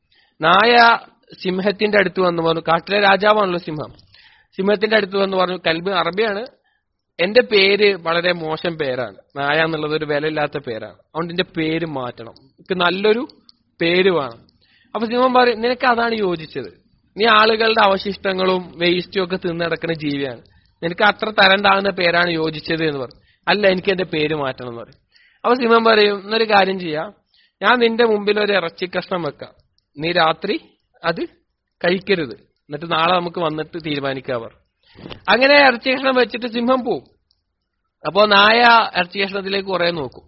Speaker 1: നായ സിംഹത്തിന്റെ അടുത്ത് വന്ന് പറഞ്ഞു കാട്ടിലെ രാജാവാണല്ലോ സിംഹം സിംഹത്തിന്റെ അടുത്ത് വന്ന് പറഞ്ഞു കൽബ് അറബിയാണ് എന്റെ പേര് വളരെ മോശം പേരാണ് നായ എന്നുള്ളത് ഒരു വിലയില്ലാത്ത പേരാണ് അതുകൊണ്ട് എന്റെ പേര് മാറ്റണം എനിക്ക് നല്ലൊരു പേര് വേണം അപ്പൊ സിംഹം പറയും നിനക്ക് അതാണ് യോജിച്ചത് നീ ആളുകളുടെ അവശിഷ്ടങ്ങളും വേസ്റ്റും ഒക്കെ തിന്നടക്കുന്ന ജീവിയാണ് നിനക്ക് അത്ര തരണ്ടാകുന്ന പേരാണ് യോജിച്ചത് എന്ന് പറഞ്ഞു അല്ല എനിക്ക് എന്റെ പേര് മാറ്റണം എന്ന് പറയും അപ്പൊ സിംഹം പറയും എന്നൊരു കാര്യം ചെയ്യാം ഞാൻ നിന്റെ മുമ്പിൽ ഒരു ഇറച്ചി കഷ്ണം വെക്കാം നീ രാത്രി അത് കഴിക്കരുത് എന്നിട്ട് നാളെ നമുക്ക് വന്നിട്ട് തീരുമാനിക്കാം അവർ അങ്ങനെ ഇറച്ചി കഷ്ണം വെച്ചിട്ട് സിംഹം പോവും അപ്പോ നായ ഇറച്ചി കഷ്ണത്തിലേക്ക് കുറെ നോക്കും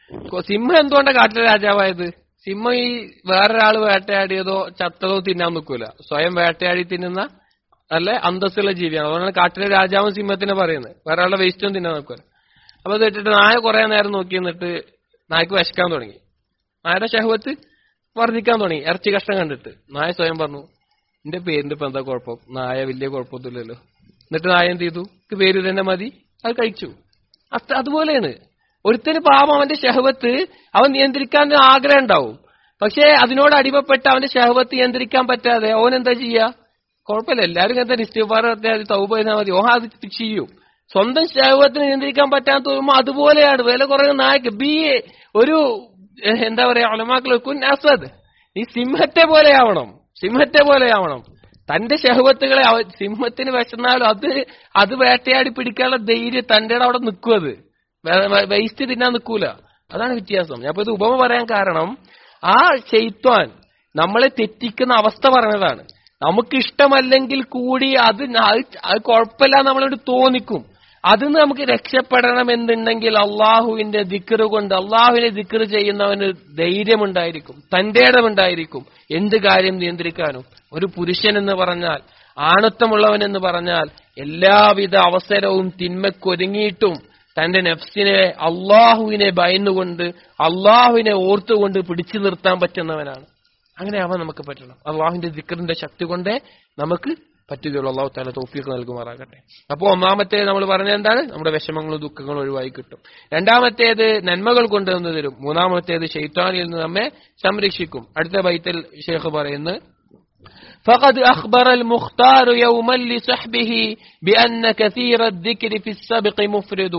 Speaker 1: സിംഹം എന്തുകൊണ്ടാണ് കാട്ടിലെ രാജാവായത് സിംഹം ഈ വേറൊരാൾ വേട്ടയാടിയതോ ചത്തതോ തിന്നാൻ നിൽക്കൂല സ്വയം വേട്ടയാടി തിന്നുന്ന നല്ല അന്തസ്സുള്ള ജീവിയാണ് അതുകൊണ്ടാണ് കാട്ടിലെ രാജാവും സിംഹത്തിനെ പറയുന്നത് വേറെ ആളുടെ വേസ്റ്റും തിന്നാൻ നിൽക്കൂല അപ്പൊ അത് ഇട്ടിട്ട് നായ കുറെ നേരം നോക്കി എന്നിട്ട് നായക്ക് വിശക്കാൻ തുടങ്ങി നായയുടെ ഷഹവത്ത് വർദ്ധിക്കാൻ തുടങ്ങി ഇറച്ചി കഷ്ണം കണ്ടിട്ട് നായ സ്വയം പറഞ്ഞു എന്റെ പേരിന്റെ ഇപ്പൊ എന്താ കുഴപ്പം നായ വലിയ കുഴപ്പമൊന്നുമില്ലല്ലോ എന്നിട്ട് നായ എന്ത് ചെയ്തു പേര് തന്നെ മതി അത് കഴിച്ചു അത്ര അതുപോലെയാണ് ഒരുത്തന് പാപം അവന്റെ ഷഹവത്ത് അവൻ നിയന്ത്രിക്കാൻ ആഗ്രഹം ഉണ്ടാവും പക്ഷേ അതിനോട് അടിമപ്പെട്ട് അവന്റെ ഷഹവത്ത് നിയന്ത്രിക്കാൻ പറ്റാതെ അവൻ എന്താ ചെയ്യാ കുഴപ്പമില്ല എല്ലാവരും എന്താ നിശ്ചയപാറ തൗബ ചെയ്താൽ മതി ഓഹ അത് ചെയ്യും സ്വന്തം ഷഹവത്തിന് നിയന്ത്രിക്കാൻ പറ്റാത്ത തോന്നുമ്പോൾ അതുപോലെയാണ് വില കുറയുന്ന നായക്ക് ബി എ ഒരു ഏഹ്, എന്താ പറയാ ഒലമാക്കൾ കുൻ അസദ് ഈ സിംഹത്തെ പോലെയാവണം സിംഹത്തെ പോലെയാവണം തന്റെ ഷഹവത്തുകളെ അവ സിംഹത്തിന് വിശന്നാലും അത് അത് വേട്ടയാടി പിടിക്കാനുള്ള ധൈര്യം തന്റെ അവിടെ നിൽക്കും അത് വേസ്റ്റ് തിന്നാൻ നിൽക്കൂല അതാണ് വ്യത്യാസം ഞാൻ ഇപ്പൊ ഇത് ഉപമ പറയാൻ കാരണം ആ ചെയ്ത്വാൻ നമ്മളെ തെറ്റിക്കുന്ന അവസ്ഥ പറഞ്ഞതാണ് നമുക്ക് ഇഷ്ടമല്ലെങ്കിൽ കൂടി അത് ന- അത് അത് കുഴപ്പമില്ല നമ്മളോട് തോന്നിക്കും അതിന്ന് നമുക്ക് രക്ഷപ്പെടണം എന്നുണ്ടെങ്കിൽ അള്ളാഹുവിന്റെ ദിക്കറ് കൊണ്ട് അള്ളാഹുവിനെ ദിക്കറ് ചെയ്യുന്നവന് ധൈര്യമുണ്ടായിരിക്കും തന്റെ ഇടമുണ്ടായിരിക്കും എന്ത് കാര്യം നിയന്ത്രിക്കാനും ഒരു പുരുഷൻ എന്ന് പറഞ്ഞാൽ ആണത്വമുള്ളവൻ എന്ന് പറഞ്ഞാൽ എല്ലാവിധ അവസരവും തിന്മക്കൊരുങ്ങിയിട്ടും തന്റെ നഫ്സിനെ അള്ളാഹുവിനെ ഭയന്നുകൊണ്ട് അള്ളാഹുവിനെ ഓർത്തുകൊണ്ട് പിടിച്ചു നിർത്താൻ പറ്റുന്നവനാണ് അങ്ങനെ ആവാൻ നമുക്ക് പറ്റണം അള്ളാഹുവിന്റെ ദിക്കറിന്റെ ശക്തി കൊണ്ടേ നമുക്ക് പറ്റുകയുള്ളൂ അള്ളാഹു താല തോഫിയൊക്കെ നൽകുമാറാകട്ടെ അപ്പോൾ ഒന്നാമത്തെ നമ്മൾ പറഞ്ഞ എന്താണ് നമ്മുടെ വിഷമങ്ങളും ദുഃഖങ്ങളും ഒഴിവായി കിട്ടും രണ്ടാമത്തേത് നന്മകൾ കൊണ്ടുവന്ന് തരും മൂന്നാമത്തേത് ഷെയ്ത്താനിൽ നിന്ന് നമ്മെ സംരക്ഷിക്കും അടുത്ത ബൈത്തിൽ ഷേഖ് പറയുന്നു فقد أخبر المختار يوما لصحبه بأن كثير الذكر في السبق مفرد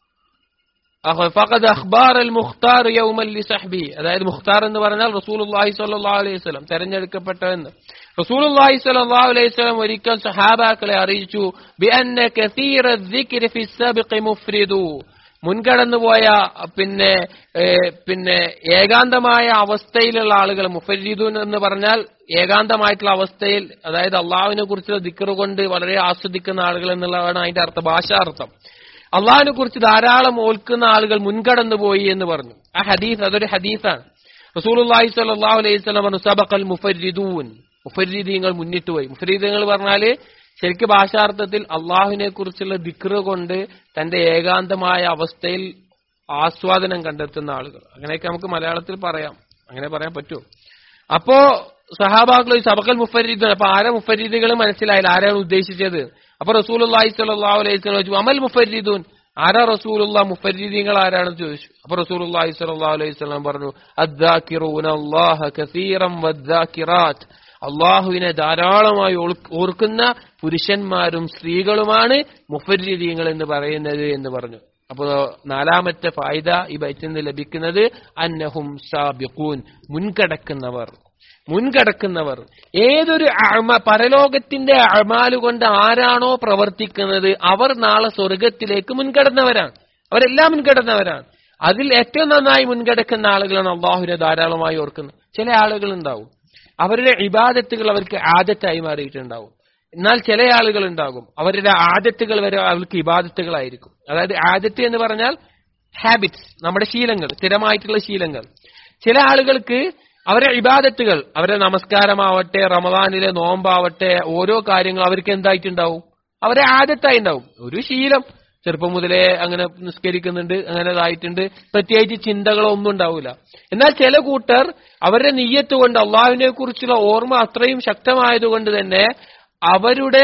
Speaker 1: أخ- فقد أخبار المختار يوما لصحبه അതായത് മുഖ്താർ എന്ന് പറഞ്ഞാൽ റസൂലുള്ളാഹി സ്വല്ലല്ലാഹു അലൈഹി വസല്ലം തെരഞ്ഞെടുക്കപ്പെട്ടവെന്ന് റസൂലുള്ളാഹി സ്വല്ലല്ലാഹു അലൈഹി വസല്ലം ഒരിക്കൽ സഹാബാക്കളെ അറിയിച്ചു ബിഅന്ന കസീറ الذكر في السبق مفرد മുൻകടന്നുപോയ പിന്നെ ഏ, പിന്നെ ഏകാന്തമായ അവസ്ഥയിലുള്ള ആളുകൾ മുഫരീദൂൻ എന്ന് പറഞ്ഞാൽ ഏകാന്തമായിട്ടുള്ള അവസ്ഥയിൽ അതായത് അള്ളാഹുവിനെ കുറിച്ചുള്ള ദിക്കറ് കൊണ്ട് വളരെ ആസ്വദിക്കുന്ന ആളുകൾ എന്നുള്ളതാണ് അതിന്റെ അർത്ഥം ഭാഷാർത്ഥം അള്ളാഹിനെ കുറിച്ച് ധാരാളം ഓൽക്കുന്ന ആളുകൾ മുൻകടന്നു പോയി എന്ന് പറഞ്ഞു ആ ഹദീസ് അതൊരു ഹദീസാണ് റസൂലുള്ളാഹി സ്വല്ലല്ലാഹു അലൈഹി വസല്ലം പറഞ്ഞു സബഖൽ മുഫരിദൂൻ മുഫരീദീങ്ങൾ മുന്നിട്ട് പോയി മുഫരീദീങ്ങൾ പറഞ്ഞാല് ശരിക്കും ഭാഷാർത്ഥത്തിൽ അള്ളാഹുവിനെ കുറിച്ചുള്ള ദിക്റ് കൊണ്ട് തന്റെ ഏകാന്തമായ അവസ്ഥയിൽ ആസ്വാദനം കണ്ടെത്തുന്ന ആളുകൾ അങ്ങനെയൊക്കെ നമുക്ക് മലയാളത്തിൽ പറയാം അങ്ങനെ പറയാൻ പറ്റുമോ അപ്പോ സഹാബാക്കൾ ഈ സബക്കൽ മുഫരീദ് അപ്പൊ ആരാ മുഫരീദുകൾ മനസ്സിലായില്ല ആരാണ് ഉദ്ദേശിച്ചത് അപ്പൊ റസൂൽ അള്ളാഹി സ്വല്ലല്ലാഹു അലൈഹി വസല്ലം ചോദിച്ചു അമൽ മുഫരീദൂൻ ആരാ റസൂലുള്ള മുഫരീദീങ്ങൾ ആരാണെന്ന് ചോദിച്ചു അപ്പൊ റസൂൽ അള്ളാഹി സ്വല്ലല്ലാഹു അലൈഹി വസല്ലം പറഞ്ഞു അദ്ദാക്കിറൂന അല്ലാഹ കസീറം വദ്ദാക്കിറാത്ത് അള്ളാഹുവിനെ ധാരാളമായി ഓൾ- ഓർക്കുന്ന പുരുഷന്മാരും സ്ത്രീകളുമാണ് മുഫരീദീങ്ങൾ എന്ന് പറയുന്നത് എന്ന് പറഞ്ഞു അപ്പോ നാലാമത്തെ ഫായിദ ഈ ബൈറ്റിൽ നിന്ന് ലഭിക്കുന്നത് അന്നഹും സാബിഖൂൻ മുൻകടക്കുന്നവർ മുൻകടക്കുന്നവർ ഏതൊരു അമ പരലോകത്തിന്റെ അമാല് കൊണ്ട് ആരാണോ പ്രവർത്തിക്കുന്നത് അവർ നാളെ സ്വർഗത്തിലേക്ക് മുൻകടന്നവരാണ് അവരെല്ലാം മുൻകടന്നവരാണ് അതിൽ ഏറ്റവും നന്നായി മുൻകടക്കുന്ന ആളുകളാണ് അള്ളാഹുവിനെ ധാരാളമായി ഓർക്കുന്നത് ചില ആളുകൾ ഉണ്ടാവും അവരുടെ ഇബാദത്തുകൾ അവർക്ക് ആദത്തായി മാറിയിട്ടുണ്ടാവും എന്നാൽ ചില ആളുകൾ ഉണ്ടാകും അവരുടെ ആദത്തുകൾ വരെ അവർക്ക് ഇബാദത്തുകളായിരിക്കും അതായത് ആദത്ത് എന്ന് പറഞ്ഞാൽ ഹാബിറ്റ്സ് നമ്മുടെ ശീലങ്ങൾ സ്ഥിരമായിട്ടുള്ള ശീലങ്ങൾ ചില ആളുകൾക്ക് അവരുടെ ഇബാദത്തുകൾ അവരുടെ നമസ്കാരമാവട്ടെ റമദാനിലെ നോമ്പാവട്ടെ ഓരോ കാര്യങ്ങളും അവർക്ക് എന്തായിട്ടുണ്ടാവും അവരെ ആദത്തായി ഉണ്ടാവും ഒരു ശീലം ചെറുപ്പം മുതലേ അങ്ങനെ നിസ്കരിക്കുന്നുണ്ട് അങ്ങനെ ഇതായിട്ടുണ്ട് പ്രത്യേകിച്ച് ചിന്തകളോ ഒന്നും ഉണ്ടാവില്ല എന്നാൽ ചില കൂട്ടർ അവരുടെ നെയ്യത്ത് കൊണ്ട് അള്ളാഹുവിനെ കുറിച്ചുള്ള ഓർമ്മ അത്രയും ശക്തമായതുകൊണ്ട് തന്നെ അവരുടെ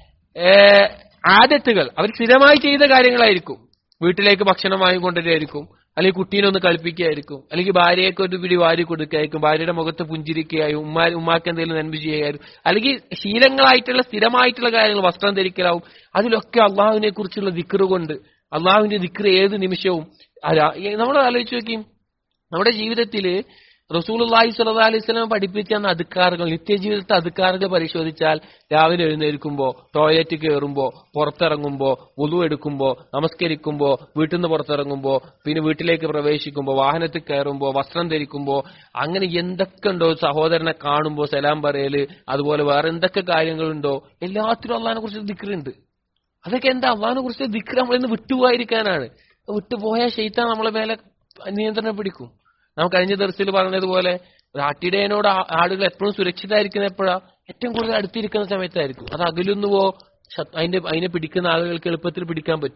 Speaker 1: ഏഹ്, ആദത്തുകൾ അവർ സ്ഥിരമായി ചെയ്ത കാര്യങ്ങളായിരിക്കും വീട്ടിലേക്ക് ഭക്ഷണം വാങ്ങിക്കൊണ്ടിരിക്കും അല്ലെങ്കിൽ കുട്ടീനെ ഒന്ന് കളിപ്പിക്കുകയായിരിക്കും അല്ലെങ്കിൽ ഭാര്യയൊക്കെ ഒരു പിടി വാരി കൊടുക്കുകയായിരിക്കും ഭാര്യയുടെ മുഖത്ത് പുഞ്ചിരിക്കുകയായും ഉമ്മാ ഉമ്മാക്ക് എന്തെങ്കിലും നന്മ ചെയ്യുകയായിരിക്കും അല്ലെങ്കിൽ ശീലങ്ങളായിട്ടുള്ള സ്ഥിരമായിട്ടുള്ള കാര്യങ്ങൾ വസ്ത്രം ധരിക്കലാവും അതിലൊക്കെ അള്ളാഹുവിനെ കുറിച്ചുള്ള ദിക്റ് കൊണ്ട് അള്ളാഹുവിന്റെ ദിക്റ് ഏത് നിമിഷവും അതാ നമ്മൾ ആലോചിച്ച് നോക്കി നമ്മുടെ ജീവിതത്തില് റസൂലുള്ളാഹി സ്വല്ലല്ലാഹി അലൈഹി വസല്ലം പഠിപ്പിച്ച അധികാറുകൾ നിത്യജീവിതത്തെ അധികാറുകൾ പരിശോധിച്ചാൽ രാവിലെ എഴുന്നേൽക്കുമ്പോ ടോയ്ലറ്റ് കയറുമ്പോ പുറത്തിറങ്ങുമ്പോ വുളു എടുക്കുമ്പോ നമസ്കരിക്കുമ്പോ വീട്ടിൽ നിന്ന് പുറത്തിറങ്ങുമ്പോ പിന്നെ വീട്ടിലേക്ക് പ്രവേശിക്കുമ്പോ വാഹനത്തിൽ കയറുമ്പോ വസ്ത്രം ധരിക്കുമ്പോ അങ്ങനെ എന്തൊക്കെ ഉണ്ടോ സഹോദരനെ കാണുമ്പോ സലാം പറയല് അതുപോലെ വേറെ എന്തൊക്കെ കാര്യങ്ങളുണ്ടോ എല്ലാത്തിനും അള്ളഹാനെ കുറിച്ച് ദിക്റുണ്ട് അതൊക്കെ എന്താ അള്ളഹാനെ കുറിച്ച് ദിക്ർ നമ്മളിന്ന് വിട്ടുപോയിരിക്കാനാണ് വിട്ടുപോയ ഷെയ്ത്താൻ നമ്മളെ മേലെ നിയന്ത്രണം പിടിക്കും നാം കഴിഞ്ഞ ദിവസത്തിൽ പറഞ്ഞതുപോലെ ആട്ടിടയനോട് ആ- ആളുകൾ എപ്പോഴും സുരക്ഷിതമായിരിക്കുന്ന എപ്പോഴാ ഏറ്റവും കൂടുതൽ അടുത്തിരിക്കുന്ന സമയത്തായിരിക്കും അത് അകലുന്നുവോ ശത്- അതിന്റെ അതിനെ പിടിക്കുന്ന ആളുകൾക്ക് എളുപ്പത്തിൽ പിടിക്കാൻ പറ്റും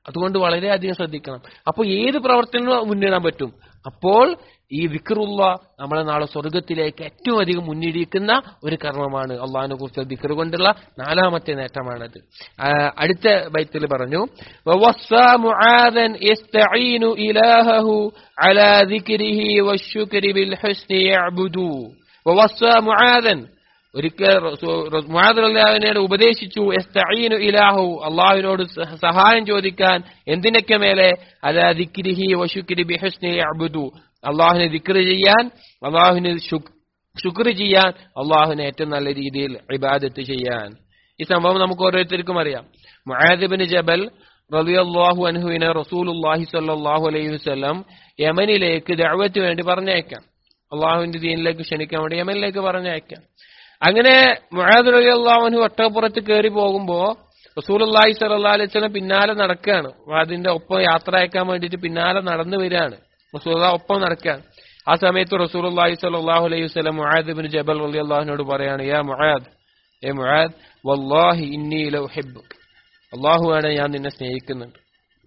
Speaker 1: അതുകൊണ്ട് വളരെയധികം ശ്രദ്ധിക്കണം അപ്പൊ ഏത് പ്രവർത്തനവും മുന്നിടാൻ പറ്റും അപ്പോൾ ഈ വിക്റുള്ള നമ്മളെ നാളെ സ്വർഗത്തിലേക്ക് ഏറ്റവും അധികം മുന്നിടിക്കുന്ന ഒരു കർമ്മമാണ് അള്ളാഹിനെ കുറിച്ച് ദിക്ർ കൊണ്ടുള്ള നാലാമത്തെ നേട്ടമാണത് ആ, അടുത്ത ബൈത്തിൽ പറഞ്ഞു ووصى معاذا يستعين إلهه على ذكره والشكر بالحسن يعبدوا ووصى معاذا ഒരിക്കൽ മുഹാദിനോട് ഉപദേശിച്ചു എസ്തഈനു ഇലാഹു അള്ളാഹുവിനോട് സഹ- സഹായം ചോദിക്കാൻ എന്തിനൊക്കെ മേലെ അലാ ദിക്രിഹി വശുക്രി ബിഹസ്നി അബ്ദു അള്ളാഹുവിനെ ദിക്ർ ചെയ്യാൻ അള്ളാഹുവിന് ശുക്ർ ചെയ്യാൻ അള്ളാഹുവിനെ ഏറ്റവും നല്ല രീതിയിൽ ഇബാദത്ത് ചെയ്യാൻ ഈ സംഭവം നമുക്ക് ഓരോരുത്തർക്കും അറിയാം മുആദിബിന് ജബൽ റളിയല്ലാഹു അൻഹുവിനെ റസൂലുള്ളാഹി സ്വല്ലല്ലാഹു അലൈഹി വസല്ലം യമനിലേക്ക് ദഅവത്ത് വേണ്ടി പറഞ്ഞയക്കാം അള്ളാഹുവിന്റെ ദീനിലേക്ക് ക്ഷണിക്കാൻ വേണ്ടി യമനിലേക്ക് പറഞ്ഞയക്കാം അങ്ങനെ മുആദ് റളിയല്ലാഹു അൻഹു ഒട്ടകപ്പുറത്ത് കയറി പോകുമ്പോ റസൂലുള്ളാഹി സ്വല്ലല്ലാഹു അലൈഹി വസല്ലം പിന്നാലെ നടക്കുകയാണ് അതിന്റെ ഒപ്പം യാത്ര അയക്കാൻ വേണ്ടിയിട്ട് പിന്നാലെ നടന്നു വരികയാണ് റസൂലുള്ള ഒപ്പം നടക്കുകയാണ് ആ സമയത്ത് റസൂലുള്ളാഹി സ്വല്ലല്ലാഹു അലൈഹി വസല്ലം മുആദ് ഇബ്നു ജബൽ റളിയല്ലാഹുവിനോട് പറയാണ് യാ മുആദ് ഏ മുആദ് വല്ലാഹി ഇന്നി ലൗഹിബ്ബുക അള്ളാഹുവാണ് ഞാൻ നിന്നെ സ്നേഹിക്കുന്നുണ്ട്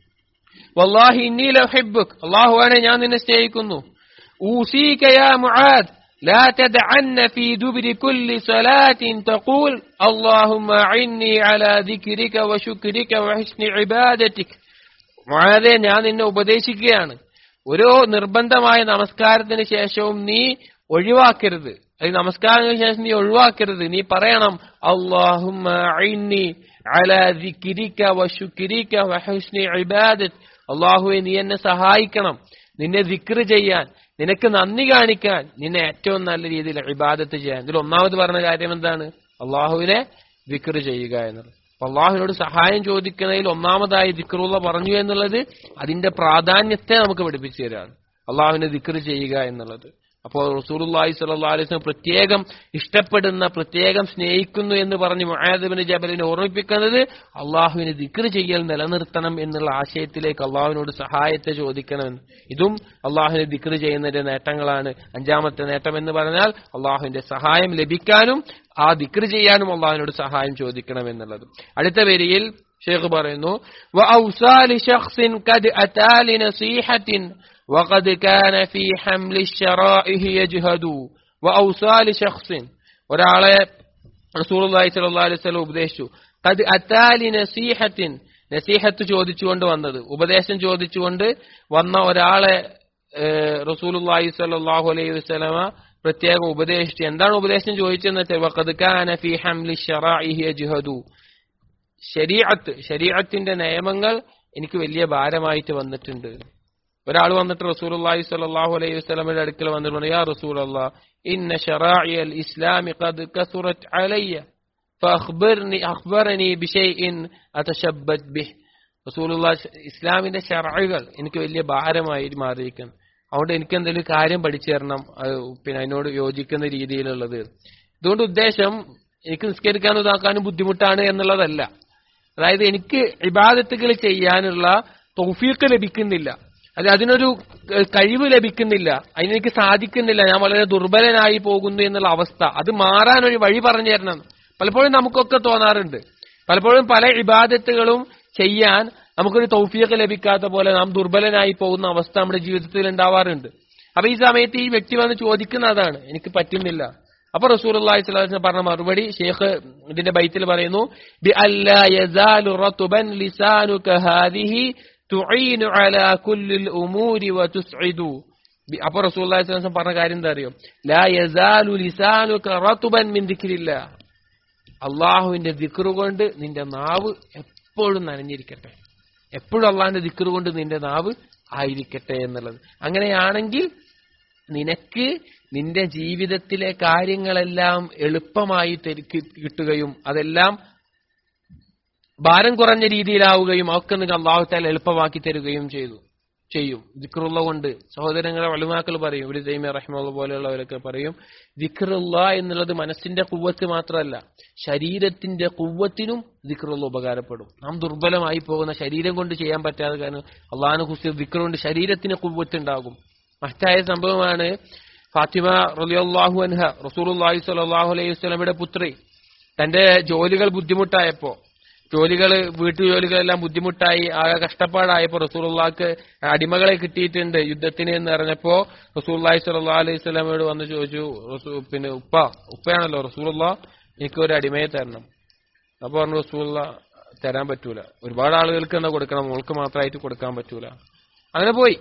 Speaker 1: വല്ലാഹി ഇന്നി ലൗഹിബ്ബുക അള്ളാഹുവാണ് ഞാൻ നിന്നെ സ്നേഹിക്കുന്നു ഊസീക യാ മുആദ് لا تدعن في دبر كل صلاة تقول اللهم أعني على ذكرك وشكرك وحسن عبادتك മുആദേ ഞാൻ നിന്നെ ഉപദേശിക്കുകയാണ് ഓരോ നിർബന്ധമായ നമസ്കാരത്തിന് ശേഷവും നീ ഒഴിവാക്കരുത് അത് നമസ്കാരത്തിന് ശേഷം നീ ഒഴിവാക്കരുത് നീ പറയണം അള്ളാഹുമ്മ അഇന്നി അലാ ദിക്രിക വശുക്രിക വഹുസ്നി ഇബാദത്ത് അള്ളാഹുവെ നീ എന്നെ സഹായിക്കണം നിന്നെ ദിക്ർ ചെയ്യാൻ നിനക്ക് നന്ദി കാണിക്കാൻ നിന്നെ ഏറ്റവും നല്ല രീതിയിൽ ഇബാദത്ത് ചെയ്യാൻ ഇതിൽ ഒന്നാമത് പറഞ്ഞ കാര്യം എന്താണ് അള്ളാഹുവിനെ ദിക്ർ ചെയ്യുക എന്നത് അപ്പൊ അള്ളാഹുവിനോട് സഹായം ചോദിക്കുന്നതിൽ ഒന്നാമതായി ദിക്റുള്ള പറഞ്ഞു എന്നുള്ളത് അതിന്റെ പ്രാധാന്യത്തെ നമുക്ക് പഠിപ്പിച്ചു തരാണ് അള്ളാഹുവിനെ ദിക്ർ ചെയ്യുക എന്നുള്ളത് അപ്പോൾ റസൂലുള്ളാഹി സ്വല്ലല്ലാഹു അലൈഹി വസല്ലം പ്രത്യേകം ഇഷ്ടപ്പെടുന്ന പ്രത്യേകം സ്നേഹിക്കുന്നു എന്ന് പറഞ്ഞ് മുആദിബിന് ജബലിനെ ഓർമ്മിപ്പിക്കുന്നത് അള്ളാഹുവിന് ദിക്ർ ചെയ്യൽ നിലനിർത്തണം എന്നുള്ള ആശയത്തിലേക്ക് അള്ളാഹുവിനോട് സഹായത്തെ ചോദിക്കണമെന്ന് ഇതും അള്ളാഹുവിനെ ദിക്ർ ചെയ്യുന്നതിന്റെ നേട്ടങ്ങളാണ് അഞ്ചാമത്തെ നേട്ടം എന്ന് പറഞ്ഞാൽ അള്ളാഹുവിന്റെ സഹായം ലഭിക്കാനും ആ ദിക്ർ ചെയ്യാനും അള്ളാഹുവിനോട് സഹായം ചോദിക്കണം എന്നുള്ളത് അടുത്ത വരിയിൽ ഷേഖ് പറയുന്നു وأوصى لشخص قد أتى لنصيحة وقد كان في حمل الشرائح يجهد وأوصى لشخص ഒരാളെ റസൂലുള്ളാഹി സ്വല്ലല്ലാഹു അലൈഹി വസല്ലം ഉപദേശിച്ചു قد أتى لنصيحة നസീഹത്ത് ചോദിച്ചുകൊണ്ട് വന്നത് ഉപദേശം ചോദിച്ചുകൊണ്ട് വന്ന ഒരാളെ ഏഹ്, റസൂലുള്ളാഹി സ്വല്ലല്ലാഹു അലൈഹി വസല്ലമ പ്രത്യേകം ഉപദേശിച്ചു എന്താണ് ഉപദേശം ചോദിച്ചതെന്ന് വെച്ചാൽ വഖദ് കാന ഫീ ഹംലി ശറാഇഹി യജ്ഹദു ശരീഅത്ത് ശരീഅത്തിന്റെ നിയമങ്ങൾ എനിക്ക് വലിയ ഭാരമായിട്ട് വന്നിട്ടുണ്ട് ഒരാൾ വന്നിട്ട് റസൂലുള്ളാഹി സ്വല്ലല്ലാഹു അലൈഹി വസല്ലമയുടെ അടുക്കൽ വന്നിട്ട് പറഞ്ഞു യാ റസൂലല്ലാഹ് ഇന്ന ശറാഇയൽ ഇസ്ലാമി ഖദ് കസുറത് അലയ്യ ഫഅഖ്ബിർനി അഖ്ബറനി ബിശൈഇൻ അതശബ്ബത് ബിഹ് റസൂലുള്ളാഹി ഇസ്ലാമിന്റെ ശറഅകൾ എനിക്ക് വലിയ ഭാരമായി മാറിയിരിക്കുന്നു അതുകൊണ്ട് എനിക്ക് എന്തെങ്കിലും കാര്യം പഠിച്ചു തരണം അത് പിന്നെ അതിനോട് യോജിക്കുന്ന രീതിയിലുള്ളത് ഇതുകൊണ്ട് ഉദ്ദേശം എനിക്ക് നിസ്കരിക്കാനും ഇതാക്കാനും ബുദ്ധിമുട്ടാണ് എന്നുള്ളതല്ല അതായത് എനിക്ക് ഇബാദത്തുകൾ ചെയ്യാനുള്ള തൗഫീഖ് ലഭിക്കുന്നില്ല അത് അതിനൊരു ഏഹ്, കഴിവ് ലഭിക്കുന്നില്ല അതിനെനിക്ക് സാധിക്കുന്നില്ല ഞാൻ വളരെ ദുർബലനായി പോകുന്നു എന്നുള്ള അവസ്ഥ അത് മാറാൻ ഒരു വഴി പറഞ്ഞു തരണം പലപ്പോഴും നമുക്കൊക്കെ തോന്നാറുണ്ട് പലപ്പോഴും പല ഇബാദത്തുകളും ചെയ്യാൻ നമുക്കൊരു തൗഫീഖ് ലഭിക്കാത്ത പോലെ നാം ദുർബലനായി പോകുന്ന അവസ്ഥ നമ്മുടെ ജീവിതത്തിൽ ഉണ്ടാവാറുണ്ട് അപ്പൊ ഈ സമയത്ത് ഈ വ്യക്തി വന്ന് ചോദിക്കുന്ന അതാണ് എനിക്ക് പറ്റുന്നില്ല അപ്പൊ റസൂലുള്ളാഹി സ്വല്ലല്ലാഹു അലൈഹി വസല്ലം പറഞ്ഞ മറുപടി ഷേഖ് ഇതിന്റെ ബൈത്തിൽ പറയുന്നു ബി അല്ലാ യസാലു റതുബൻ ലിസാനുക ഹാദിഹി തുഈനു അലാ കുല്ലിൽ ഉമൂരി വതുസ്ഇദു ബി- അപ്പൊ റസൂലുള്ളാഹി സ്വല്ലല്ലാഹു അലൈഹി വസല്ലം പറഞ്ഞ കാര്യം എന്താ അറിയോ ലാ യസാലു ലിസാനുക റതുബൻ മിൻ ദിക്രില്ലാ അള്ളാഹുവിന്റെ ദിക്റ് കൊണ്ട് നിന്റെ നാവ് എപ്പോഴും നനഞ്ഞിരിക്കട്ടെ എപ്പോഴും അള്ളാഹിന്റെ ദിക്റ് കൊണ്ട് നിന്റെ നാവ് ആയിരിക്കട്ടെ എന്നുള്ളത് അങ്ങനെയാണെങ്കിൽ നിനക്ക് നിന്റെ ജീവിതത്തിലെ കാര്യങ്ങളെല്ലാം എളുപ്പമായി തെരി- കി- കിട്ടുകയും അതെല്ലാം ഭാരം കുറഞ്ഞ രീതിയിലാവുകയും ഒക്കെ നിങ്ങൾ അള്ളാഹുത്താൽ എളുപ്പമാക്കി തരുകയും ചെയ്തു ചെയ്യും ദിക്റുള്ള കൊണ്ട് സഹോദരങ്ങളെ വലുമാക്കൾ പറയും ഒരു ദൈമ റഹ്മുള്ള പോലെയുള്ളവരൊക്കെ പറയും ദിക്റുള്ള എന്നുള്ളത് മനസ്സിന്റെ കുവ്വത്ത് മാത്രമല്ല ശരീരത്തിന്റെ കുവ്വത്തിനും ദിക്റുള്ള ഉപകാരപ്പെടും നാം ദുർബലമായി പോകുന്ന ശരീരം കൊണ്ട് ചെയ്യാൻ പറ്റാതെ കാരണം അള്ളാഹു ഹുസൈൻ ദിക്ർ കൊണ്ട് ശരീരത്തിന് കുവ്വത്ത് ഉണ്ടാകും മഹത്തായ സംഭവമാണ് ഫാത്തിമ റലിയല്ലാഹു അൻഹ റസൂലുള്ളാഹി സ്വല്ലല്ലാഹു അലൈഹി വസല്ലമയുടെ പുത്രി തന്റെ ജോലികൾ ബുദ്ധിമുട്ടായപ്പോ ജോലികള് വീട്ടുജോലികളെല്ലാം ബുദ്ധിമുട്ടായി ആകെ കഷ്ടപ്പാടായപ്പോ റസൂലുള്ളാക്ക് അടിമകളെ കിട്ടിയിട്ടുണ്ട് യുദ്ധത്തിന് എന്ന് പറഞ്ഞപ്പോ റസൂല്ലാഹി സ്വല്ലല്ലാഹു അലൈഹി സ്വലാമയോട് വന്ന് ചോദിച്ചു റസൂ- പിന്നെ ഉപ്പ ഉപ്പയാണല്ലോ റസൂലുള്ള എനിക്ക് ഒരു അടിമയെ തരണം അപ്പൊ പറഞ്ഞു റസൂലുള്ള തരാൻ പറ്റൂല ഒരുപാട് ആളുകൾക്ക് തന്നെ കൊടുക്കണം മോൾക്ക് മാത്രമായിട്ട് കൊടുക്കാൻ പറ്റൂല അങ്ങനെ പോയി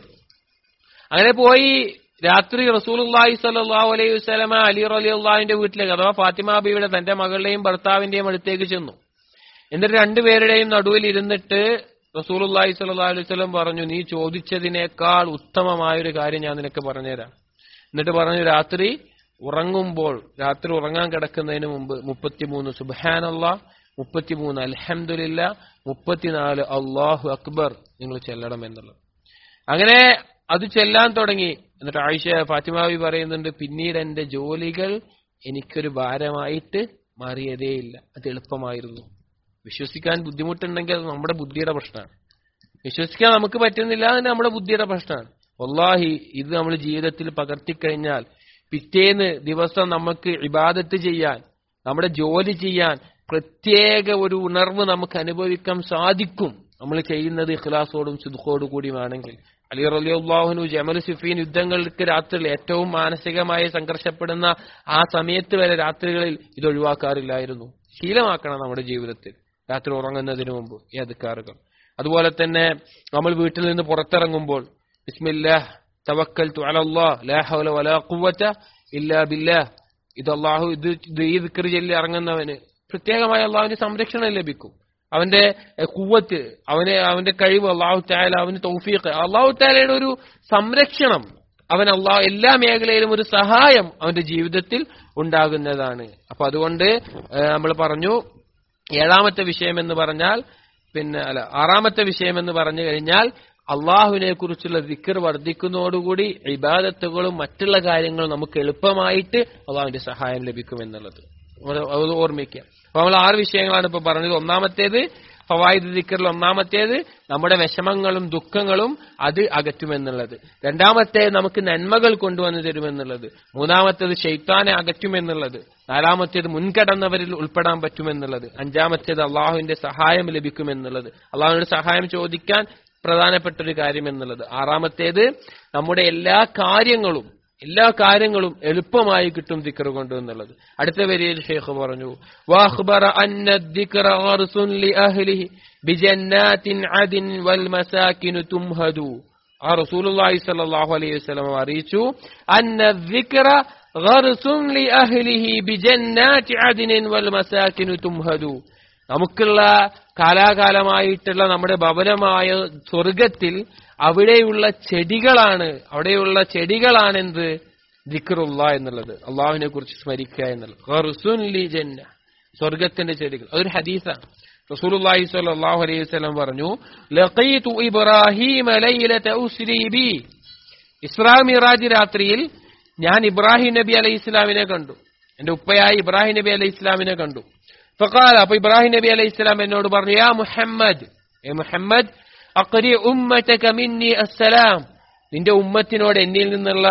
Speaker 1: അങ്ങനെ പോയി രാത്രി റസൂലുള്ളാഹി സ്വല്ലല്ലാഹു അലൈഹി വസല്ലമ അലി റളിയല്ലാഹുവിന്റെ വീട്ടിലേക്ക് അഥവാ ഫാത്തിമ ബീവിയുടെ തന്റെ മകളുടെയും ഭർത്താവിന്റെയും അടുത്തേക്ക് ചെന്നു എന്നിട്ട് രണ്ടുപേരുടെയും നടുവിൽ ഇരുന്നിട്ട് റസൂലുള്ളാഹി സ്വല്ലല്ലാഹു അലൈഹി വസല്ലം പറഞ്ഞു നീ ചോദിച്ചതിനേക്കാൾ ഉത്തമമായ ഒരു കാര്യം ഞാൻ നിനക്ക് പറഞ്ഞുതരാം എന്നിട്ട് പറഞ്ഞു രാത്രി ഉറങ്ങുമ്പോൾ രാത്രി ഉറങ്ങാൻ കിടക്കുന്നതിന് മുമ്പ് മുപ്പത്തിമൂന്ന് സുബാനല്ല മുപ്പത്തിമൂന്ന് അൽഹംദുലില്ല മുപ്പത്തിനാല് അള്ളാഹു അക്ബർ നിങ്ങൾ ചെല്ലണം എന്നുള്ളത് അങ്ങനെ അത് ചെല്ലാൻ തുടങ്ങി എന്നിട്ട് ആയിഷ ഫാത്തിമാവി പറയുന്നുണ്ട് പിന്നീട് എന്റെ ജോലികൾ എനിക്കൊരു ഭാരമായിട്ട് മാറിയതേയില്ല അത് എളുപ്പമായിരുന്നു വിശ്വസിക്കാൻ ബുദ്ധിമുട്ടുണ്ടെങ്കിൽ അത് നമ്മുടെ ബുദ്ധിയുടെ പ്രശ്നമാണ് വിശ്വസിക്കാൻ നമുക്ക് പറ്റുന്നില്ല അത് നമ്മുടെ ബുദ്ധിയുടെ പ്രശ്നമാണ് വല്ലാഹി ഇത് നമ്മൾ ജീവിതത്തിൽ പകർത്തിക്കഴിഞ്ഞാൽ പിറ്റേന്ന് ദിവസം നമുക്ക് ഇബാദത്ത് ചെയ്യാൻ നമ്മുടെ ജോലി ചെയ്യാൻ പ്രത്യേക ഒരു ഉണർവ് നമുക്ക് അനുഭവിക്കാൻ സാധിക്കും നമ്മൾ ചെയ്യുന്നത് ഇഖ്ലാസോടും സുഖോടും കൂടിയുമാണെങ്കിൽ അലി റലിയുള്ളാഹുനു ജമൽ സിഫീൻ യുദ്ധങ്ങൾക്ക് രാത്രിയിൽ ഏറ്റവും മാനസികമായി സംഘർഷപ്പെടുന്ന ആ സമയത്ത് വരെ രാത്രികളിൽ ഇത് ഒഴിവാക്കാറില്ലായിരുന്നു ശീലമാക്കണം നമ്മുടെ ജീവിതത്തിൽ രാത്രി ഉറങ്ങുന്നതിന് മുമ്പ് ഈ അധികാറുകൾ അതുപോലെ തന്നെ നമ്മൾ വീട്ടിൽ നിന്ന് പുറത്തിറങ്ങുമ്പോൾ ബിസ്മില്ലാഹ് തവക്കൽതു അലല്ലാഹ് ലാ ഹൗല വലാ ഖുവത ഇല്ലാ ബില്ലാഹ് ഇത് അള്ളാഹു ഇത് ഇത് ഈ ദിക്ർ ചൊല്ലി ഇറങ്ങുന്നവന് പ്രത്യേകമായ അള്ളാഹുവിന് സംരക്ഷണം ലഭിക്കും അവന്റെ എഹ്, കുവ്വത്ത് അവന് അവന്റെ കഴിവ് അള്ളാഹു താല അവന് തൗഫീഖ് അള്ളാഹു താലയുടെ ഒരു സംരക്ഷണം അവൻ അള്ളാഹു എല്ലാ മേഖലയിലും ഒരു സഹായം അവന്റെ ജീവിതത്തിൽ ഉണ്ടാകുന്നതാണ് അപ്പൊ അതുകൊണ്ട് നമ്മൾ പറഞ്ഞു ഏഴാമത്തെ വിഷയം എന്ന് പറഞ്ഞാൽ പിന്നെ അല്ല ആറാമത്തെ വിഷയം എന്ന് പറഞ്ഞു കഴിഞ്ഞാൽ അള്ളാഹുവിനെ കുറിച്ചുള്ള ദിക്കർ വർദ്ധിക്കുന്നതോടുകൂടി ഇബാദത്തുകളും മറ്റുള്ള കാര്യങ്ങളും നമുക്ക് എളുപ്പമായിട്ട് അള്ളാഹുവിന്റെ സഹായം ലഭിക്കും എന്നുള്ളത് അത് അത് ഓർമ്മിക്കുക അപ്പൊ നമ്മൾ ആറ് വിഷയങ്ങളാണ് ഇപ്പൊ പറഞ്ഞത് ഒന്നാമത്തേത് ഫവായിദ് ദിക്കറിൽ ഒന്നാമത്തേത് നമ്മുടെ വിഷമങ്ങളും ദുഃഖങ്ങളും അത് അകറ്റുമെന്നുള്ളത് രണ്ടാമത്തേത് നമുക്ക് നന്മകൾ കൊണ്ടുവന്ന് തരുമെന്നുള്ളത് മൂന്നാമത്തേത് ഷെയ്ത്താനെ അകറ്റുമെന്നുള്ളത് നാലാമത്തേത് മുൻകടന്നവരിൽ ഉൾപ്പെടാൻ പറ്റുമെന്നുള്ളത് അഞ്ചാമത്തേത് അള്ളാഹുവിന്റെ സഹായം ലഭിക്കുമെന്നുള്ളത് അള്ളാഹുവിന്റെ സഹായം ചോദിക്കാൻ പ്രധാനപ്പെട്ട ഒരു കാര്യം എന്നുള്ളത് ആറാമത്തേത് നമ്മുടെ എല്ലാ കാര്യങ്ങളും എല്ലാ കാര്യങ്ങളും എളുപ്പമായി കിട്ടും ദിക്കർ കൊണ്ട് എന്നുള്ളത് അടുത്ത വരിയിൽ ഷെയ്ഖ് പറഞ്ഞു വാഖ്ബറ അന്ന الذِّكْرَ غَرْسٌ لِأَهْلِهِ بِجَنَّاتٍ عَدْنٍ وَالْمَسَاكِنُ تُمْهَدُ ആ റസൂലുള്ളാഹി സ്വല്ലല്ലാഹു അലൈഹി വസല്ലം അറിയിച്ചു അന്ന الذِّكْرَ غَرْسٌ لِأَهْلِهِ بِجَنَّاتِ عَدْنٍ وَالْمَسَاكِنُ تُمْهَدُ നമുക്കുള്ള കാലാകാലമായിട്ടുള്ള നമ്മുടെ ഭവനമായ സ്വർഗത്തിൽ അവിടെയുള്ള ചെടികളാണ് അവിടെയുള്ള ചെടികളാണ് എന്ത് ദിക്റുള്ള എന്നുള്ളത് അള്ളാഹുവിനെ കുറിച്ച് സ്മരിക്കുക എന്നുള്ളത് ഖർസുൻ ലി ജന്ന സ്വർഗത്തിന്റെ ചെടികൾ അതൊരു ഹദീസാണ് റസൂലുള്ളാഹി സ്വല്ലല്ലാഹു അലൈഹി വസല്ലം പറഞ്ഞു ലഖീതു ഇബ്രാഹീമ ലൈലത ഉസ്രി ബി ഇസ്രാ മിറാജ് രാത്രിയിൽ ഞാൻ ഇബ്രാഹിം നബി അലൈഹി ഇസ്ലാമിനെ കണ്ടു എന്റെ ഉപ്പയായ ഇബ്രാഹിം നബി അലൈഹി ഇസ്ലാമിനെ കണ്ടു ഫഖാല അപ്പൊ ഇബ്രാഹിം നബി അലൈഹി ഇസ്ലാം എന്നോട് പറഞ്ഞു യാ മുഹമ്മദ് ഏ മുഹമ്മദ് അഖരി ഉമ്മതക മിന്നി അസ്സലാം നിന്റെ ഉമ്മത്തിനോട് എന്നിൽ നിന്നുള്ള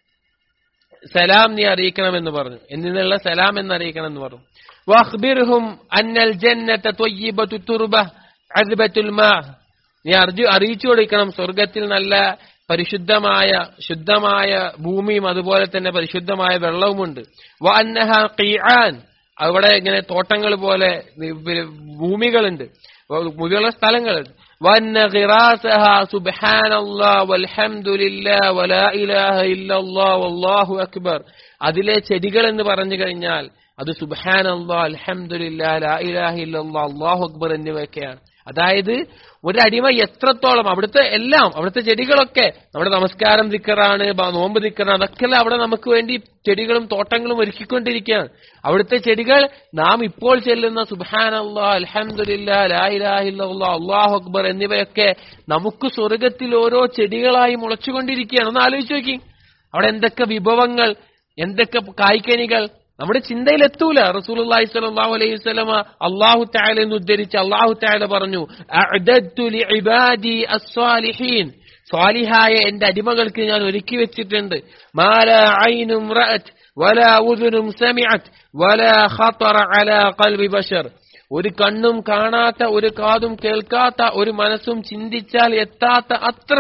Speaker 1: സലാം നീ അറിയിക്കണമെന്ന് പറഞ്ഞു എന്നിൽ നിന്നുള്ള സലാം എന്ന് അറിയിക്കണം എന്ന് പറഞ്ഞു വഖ്ബിർഹും അന്നൽ ജന്നത ത്വയ്യിബതു തുർബ അദ്ബത്തുൽ മാ നീ അറിഞ്ഞു അറിയിച്ചു കൊടുക്കണം സ്വർഗത്തിൽ നല്ല പരിശുദ്ധമായ ശുദ്ധമായ ഭൂമിയും അതുപോലെ തന്നെ പരിശുദ്ധമായ വെള്ളവുമുണ്ട് വ അന്നഹ ഖീആൻ അവിടെ ഇങ്ങനെ തോട്ടങ്ങൾ പോലെ ഭൂമികളുണ്ട് ഭൂമിയുള്ള സ്ഥലങ്ങളുണ്ട് വന്ന ഖിറാസഹ സുബ്ഹാനല്ലാഹ് വൽഹംദുലില്ലാഹ് വലാ ഇലാഹ ഇല്ലല്ലാഹ് വല്ലാഹു അക്ബർ അതിലെ ചെടികൾ എന്ന് പറഞ്ഞു കഴിഞ്ഞാൽ അത് സുബ്ഹാനല്ലാഹ് അൽഹംദുലില്ലാഹ് ലാ ഇലാഹ ഇല്ലല്ലാഹ് അല്ലാഹു അക്ബർ എന്നിവയൊക്കെയാണ് അതായത് ഒരടിമ എത്രത്തോളം അവിടുത്തെ എല്ലാം അവിടുത്തെ ചെടികളൊക്കെ നമ്മുടെ നമസ്കാരം ദിക്കറാണ് ബ- നോമ്പ് ദിക്കറാണ് അതൊക്കെ അവിടെ നമുക്ക് വേണ്ടി ചെടികളും തോട്ടങ്ങളും ഒരുക്കിക്കൊണ്ടിരിക്കുകയാണ് അവിടുത്തെ ചെടികൾ നാം ഇപ്പോൾ ചെല്ലുന്ന സുബാനല്ലാ അൽഹംദുലില്ലാ ലാ ഇലാഹ ഇല്ലല്ലാഹ് അല്ലാഹു അക്ബർ എന്നിവയൊക്കെ നമുക്ക് സ്വർഗത്തിൽ ഓരോ ചെടികളായി മുളച്ചുകൊണ്ടിരിക്കുകയാണ് ഒന്ന് ആലോചിച്ച് നോക്കി അവിടെ എന്തൊക്കെ വിഭവങ്ങൾ എന്തൊക്കെ കായ്ക്കനികൾ നമ്മുടെ ചിന്തയിൽ എത്തൂല റസൂലുള്ളാഹി സ്വല്ലല്ലാഹു അലൈഹി വസല്ലമ അല്ലാഹു തആല എന്ന് ഉദ്ധരിച്ച് അല്ലാഹു തആല പറഞ്ഞു അഅദദ്തു ലിഇബാദി അസ്സാലിഹീൻ സ്വാലിഹായ എന്റെ അടിമകൾക്ക് ഞാൻ ഒരുക്കി വെച്ചിട്ടുണ്ട് മാല ഐനും റഅത് വലാ ഉദുനും സമിഅത് വലാ ഖതറ അലാ ഖൽബി ബശർ ഒരു കണ്ണും കാണാത്ത ഒരു കാതും കേൾക്കാത്ത ഒരു മനസ്സും ചിന്തിച്ചാൽ എത്താത്ത അത്ര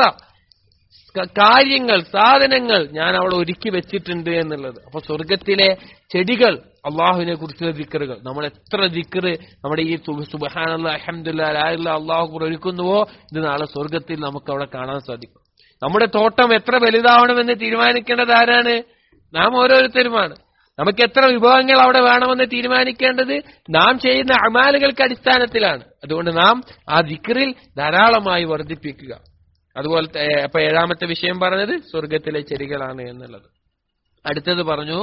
Speaker 1: ക- കാര്യങ്ങൾ സാധനങ്ങൾ ഞാൻ അവിടെ ഒരുക്കി വെച്ചിട്ടുണ്ട് എന്നുള്ളത് അപ്പൊ സ്വർഗത്തിലെ ചെടികൾ അള്ളാഹുവിനെ കുറിച്ചുള്ള ദിക്കറുകൾ നമ്മൾ എത്ര ദിക്കറ് നമ്മുടെ ഈ സുബഹാനുള്ള അഹമ്മദില്ല അള്ളാഹു കൂടെ ഒരുക്കുന്നുവോ ഇത് നാളെ സ്വർഗത്തിൽ നമുക്ക് അവിടെ കാണാൻ സാധിക്കും നമ്മുടെ തോട്ടം എത്ര വലുതാവണമെന്ന് തീരുമാനിക്കേണ്ടത് ആരാണ് നാം ഓരോരുത്തരുമാണ് നമുക്ക് എത്ര വിഭവങ്ങൾ അവിടെ വേണമെന്ന് തീരുമാനിക്കേണ്ടത് നാം ചെയ്യുന്ന അമാലുകൾക്ക് അടിസ്ഥാനത്തിലാണ് അതുകൊണ്ട് നാം ആ ദിക്കറിൽ ധാരാളമായി വർദ്ധിപ്പിക്കുക അതുപോലെ ത- ഏ, അപ്പൊ ഏഴാമത്തെ വിഷയം പറഞ്ഞത് സ്വർഗത്തിലെ ചെടികളാണ് എന്നുള്ളത് അടുത്തത് പറഞ്ഞു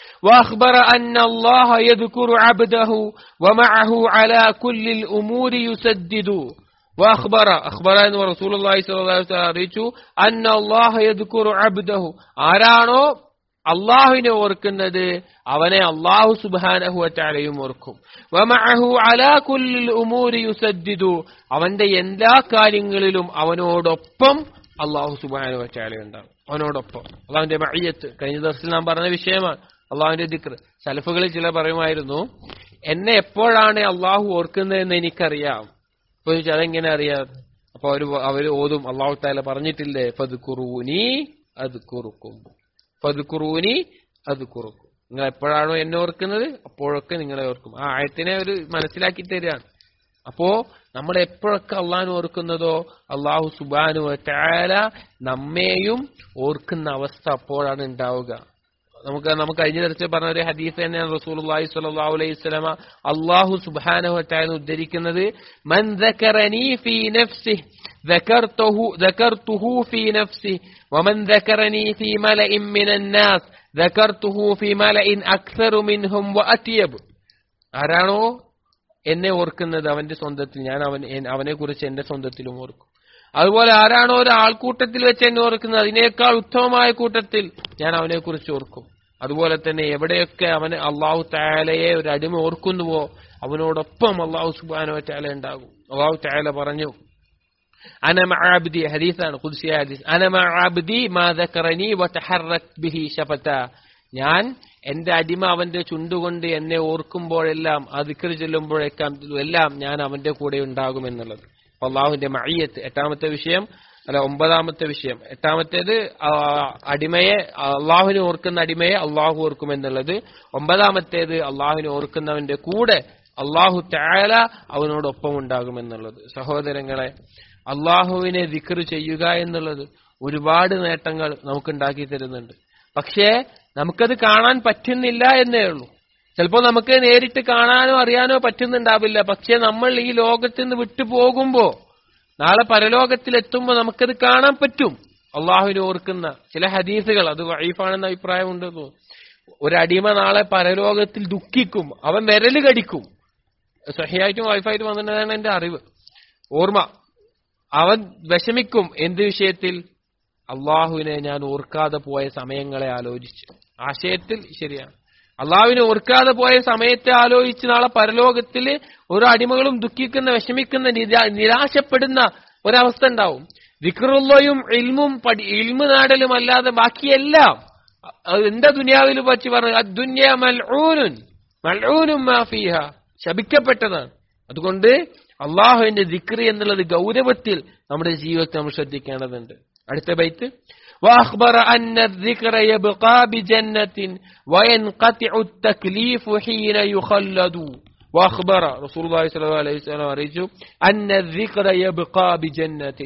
Speaker 1: واخبر ان الله يذكر عبده ومعه على كل الامور يسدد واخبر اخبر ان رسول الله صلى الله عليه وسلم അറിയിച്ചു ان الله يذكر عبده ആരാണോ അള്ളാഹുവിനെ ഓർക്കുന്നത് അവനെ അള്ളാഹു സുബാനഹുവറ്റാലയും ഓർക്കും വമഅഹു അലാ കുല്ലിൽ ഉമൂരി യുസദ്ദിദു അവന്റെ എല്ലാ കാര്യങ്ങളിലും അവനോടൊപ്പം അള്ളാഹു സുബാനുവറ്റാല ഉണ്ടാകും അവനോടൊപ്പം അള്ളാഹുവിന്റെ മയ്യത്ത് കഴിഞ്ഞ ദിവസത്തിൽ നാം പറഞ്ഞ വിഷയമാണ് അള്ളാഹുവിന്റെ ദിക്ർ സലഫുകളിൽ ചില പറയുമായിരുന്നു എന്നെ എപ്പോഴാണ് അള്ളാഹു ഓർക്കുന്നതെന്ന് എനിക്കറിയാം അപ്പൊ ചോദിച്ചാൽ അതെങ്ങനെ അറിയാം അപ്പൊ അവര് അവര് ഓതും അള്ളാഹു താല പറഞ്ഞിട്ടില്ലേ ഫത് കുറൂനി അത് കുറുക്കും ഫത് കുറൂനി അത് കുറുക്കും നിങ്ങൾ എപ്പോഴാണോ എന്നെ ഓർക്കുന്നത് അപ്പോഴൊക്കെ നിങ്ങളെ ഓർക്കും ആ ആയത്തിനെ ഒരു മനസ്സിലാക്കി തരികയാണ് അപ്പോ നമ്മൾ എപ്പോഴൊക്കെ അള്ളാഹു ഓർക്കുന്നതോ അള്ളാഹു സുബാനു താല നമ്മെയും ഓർക്കുന്ന അവസ്ഥ അപ്പോഴാണ് ഉണ്ടാവുക നമുക്ക് നമുക്ക് കഴിഞ്ഞ ദിവസം പറഞ്ഞ ഒരു ഹദീസ് തന്നെയാണ് റസൂലുള്ളാഹി സ്വല്ലല്ലാഹു അലൈഹി വസല്ലമ അല്ലാഹു സുബ്ഹാനഹു വതആല ഉദ്ധരിക്കുന്നത് മൻ ദക്കറനി ഫീ നഫ്സിഹി ذكرته ذكرته في نفسي ومن ذكرني في ملئ من الناس ذكرته في ملئ أكثر منهم وأتيب ആരാണോ എന്നെ ഓർക്കുന്നത് അവന്റെ സ്വന്തത്തിൽ ഞാൻ അവൻ അവനെ കുറിച്ച് എന്റെ സ്വന്തത്തിലും ഓർക്കും അതുപോലെ ആരാണോ ഒരു ആൾക്കൂട്ടത്തിൽ വെച്ച് എന്നെ ഓർക്കുന്നത് അതിനേക്കാൾ ഉത്തമമായ കൂട്ടത്തിൽ ഞാൻ അവനെ കുറിച്ച് ഓർക്കും അതുപോലെ തന്നെ എവിടെയൊക്കെ അവന് അള്ളാഹു താലയെ ഒരു അടിമ ഓർക്കുന്നുവോ അവനോടൊപ്പം അള്ളാഹു സുബാനോ താല ഉണ്ടാകും അള്ളാഹു താല പറഞ്ഞു أنا مع عبدي حديثان قدسي حديث أنا مع عبدي ما ذكرني وتحرك به شفتا ഞാൻ എന്റെ അടിമ അവന്റെ ചുണ്ടുകൊണ്ട് എന്നെ ഓർക്കുമ്പോഴെല്ലാം അതിക്കർ ചെല്ലുമ്പോഴേക്കാം എല്ലാം ഞാൻ അവന്റെ കൂടെ ഉണ്ടാകുമെന്നുള്ളത് അപ്പൊ അള്ളാഹുവിന്റെ മയ്യത്ത് എട്ടാമത്തെ വിഷയം അല്ല ഒമ്പതാമത്തെ വിഷയം എട്ടാമത്തേത് ആ, അടിമയെ അള്ളാഹുവിനെ ഓർക്കുന്ന അടിമയെ അള്ളാഹു ഓർക്കുമെന്നുള്ളത് ഒമ്പതാമത്തേത് അള്ളാഹുവിനെ ഓർക്കുന്നവന്റെ കൂടെ അള്ളാഹു താല അവനോടൊപ്പം ഉണ്ടാകുമെന്നുള്ളത് സഹോദരങ്ങളെ അള്ളാഹുവിനെ ദിക്ർ ചെയ്യുക എന്നുള്ളത് ഒരുപാട് നേട്ടങ്ങൾ നമുക്ക് ഉണ്ടാക്കി തരുന്നുണ്ട് പക്ഷേ നമുക്കത് കാണാൻ പറ്റുന്നില്ല എന്നേ ഉള്ളൂ ചിലപ്പോൾ നമുക്ക് നേരിട്ട് കാണാനോ അറിയാനോ പറ്റുന്നുണ്ടാവില്ല പക്ഷെ നമ്മൾ ഈ ലോകത്ത് നിന്ന് വിട്ടു പോകുമ്പോ നാളെ പരലോകത്തിൽ എത്തുമ്പോൾ നമുക്കത് കാണാൻ പറ്റും അള്ളാഹുവിനെ ഓർക്കുന്ന ചില ഹദീസുകൾ അത് വൈഫാണെന്ന അഭിപ്രായമുണ്ട് എന്ന് തോന്നുന്നു. ഒരു അടിമ നാളെ പരലോകത്തിൽ ദുഃഖിക്കും അവൻ വിരല് കടിക്കും സഹിയായിട്ടും വൈഫായിട്ടും വന്നിട്ടുള്ളതാണ് എന്റെ അറിവ് ഓർമ്മ അവൻ വിഷമിക്കും എന്ത് വിഷയത്തിൽ അള്ളാഹുവിനെ ഞാൻ ഓർക്കാതെ പോയ സമയങ്ങളെ ആലോചിച്ച് ആശയത്തിൽ ശരിയാണ് അള്ളാഹുവിനെ ഓർക്കാതെ പോയ സമയത്തെ ആലോചിച്ച് നാളെ പരലോകത്തിൽ ഓരോ അടിമകളും ദുഃഖിക്കുന്ന വിഷമിക്കുന്ന നിരാ- നിരാശപ്പെടുന്ന ഒരവസ്ഥ ഉണ്ടാവും വിക്രുള്ളയും ഇൽമും പഠി ഇൽമു നാടലും അല്ലാതെ ബാക്കിയെല്ലാം അത് എന്താ ദുനിയാവിൽ പറ്റി പറഞ്ഞു അദ്ദുന്യ മൽഊനുൻ മൽഊനും മാഫിഹ ശപിക്കപ്പെട്ടതാണ് അതുകൊണ്ട് അള്ളാഹുവിന്റെ ദിക്രി എന്നുള്ളത് ഗൗരവത്തിൽ നമ്മുടെ ജീവിതത്തെ നമ്മൾ ശ്രദ്ധിക്കേണ്ടതുണ്ട് അടുത്ത ബൈത്ത് واخبر ان الذكر يبقى بجنه وينقطع التكليف حين يخلد واخبر رسول الله صلى الله عليه وسلم അറിയിച്ചു ان الذكر يبقى بجنه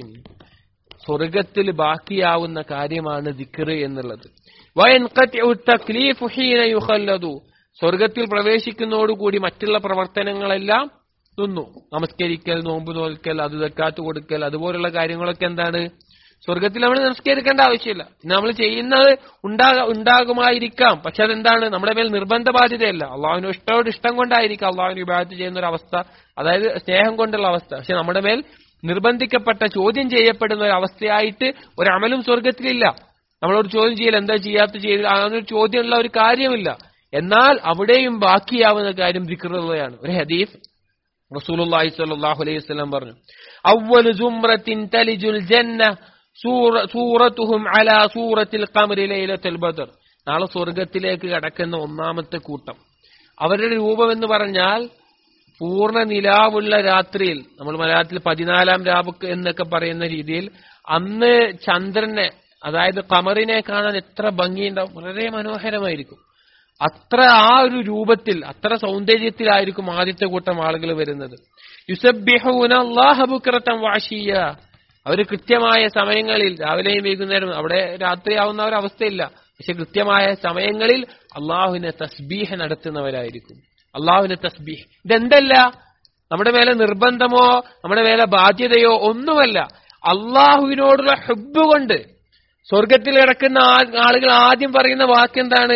Speaker 1: സ്വർഗത്തിൽ ബാക്കിയാവുന്ന കാര്യമാണ് ദിക്ർ എന്നുള്ളത് വയൻഖത്ഉ തക്ലീഫു ഹീന യുഖല്ലദു സ്വർഗത്തിൽ പ്രവേശിക്കുന്നതോടുകൂടി മറ്റുള്ള പ്രവർത്തനങ്ങളെല്ലാം നിന്നു നമസ്കരിക്കൽ നോമ്പ് നോൽക്കൽ അത് തക്കാത്ത് കൊടുക്കൽ അതുപോലുള്ള കാര്യങ്ങളൊക്കെ എന്താണ് സ്വർഗത്തിൽ നമ്മൾ നമസ്കരിക്കേണ്ട ആവശ്യമില്ല നമ്മൾ ചെയ്യുന്നത് ഉണ്ടാക ഉണ്ടാകുമായിരിക്കാം പക്ഷെ അതെന്താണ് നമ്മുടെ മേൽ നിർബന്ധ ബാധ്യതയല്ല അള്ളാഹുവിന് ഇഷ്ടത്തോട് ഇഷ്ടം കൊണ്ടായിരിക്കാം അള്ളാഹുവിന് വിഭാഗത്ത് ചെയ്യുന്ന ഒരു അവസ്ഥ അതായത് സ്നേഹം കൊണ്ടുള്ള അവസ്ഥ പക്ഷെ നമ്മുടെ മേൽ നിർബന്ധിക്കപ്പെട്ട ചോദ്യം ചെയ്യപ്പെടുന്ന ഒരു അവസ്ഥയായിട്ട് ഒരു അമലും സ്വർഗത്തിലില്ല നമ്മളോട് ചോദ്യം ചെയ്യൽ എന്താ ചെയ്യാത്ത ചെയ്യൽ അങ്ങനൊരു ചോദ്യമുള്ള ഒരു കാര്യമില്ല എന്നാൽ അവിടെയും ബാക്കിയാവുന്ന കാര്യം ദിക്റുള്ളതാണ് ഒരു ഹദീഫ് റസൂലുള്ളാഹി സ്വല്ലല്ലാഹു അലൈഹി വസല്ലം പറഞ്ഞു അവ്വലു സുംറത്തിൻ തലിജുൽ ജന്ന സൂറ സൂറത്തുഹും അലാ സൂറത്തിൽ ഖമറി ലൈലത്തുൽ ബദർ നാളെ സ്വർഗത്തിലേക്ക് കടക്കുന്ന ഒന്നാമത്തെ കൂട്ടം അവരുടെ രൂപം എന്ന് പറഞ്ഞാൽ പൂർണ്ണ നിലാവുള്ള രാത്രിയിൽ നമ്മൾ മലയാളത്തിൽ പതിനാലാം രാവ് എന്നൊക്കെ പറയുന്ന രീതിയിൽ അന്ന് ചന്ദ്രനെ അതായത് കമറിനെ കാണാൻ എത്ര ഭംഗിയുണ്ടാവും വളരെ മനോഹരമായിരിക്കും അത്ര ആ ഒരു രൂപത്തിൽ അത്ര സൗന്ദര്യത്തിലായിരിക്കും ആദ്യത്തെ കൂട്ടം ആളുകൾ വരുന്നത് യുസബ്ബിഹൂന അല്ലാഹ ബുക്റതൻ വഅശിയ അവര് കൃത്യമായ സമയങ്ങളിൽ രാവിലെയും വൈകുന്നേരം അവിടെ രാത്രിയാവുന്ന ഒരു അവസ്ഥയില്ല പക്ഷെ കൃത്യമായ സമയങ്ങളിൽ അള്ളാഹുവിനെ തസ്ബീഹ് നടത്തുന്നവരായിരിക്കും അള്ളാഹുവിനെ തസ്ബീഹ് ഇതെന്തല്ല നമ്മുടെ മേലെ നിർബന്ധമോ നമ്മുടെ മേലെ ബാധ്യതയോ ഒന്നുമല്ല അള്ളാഹുവിനോടുള്ള ഹുബ് കൊണ്ട് സ്വർഗത്തിൽ കിടക്കുന്ന ആ- ആളുകൾ ആദ്യം പറയുന്ന വാക്കെന്താണ്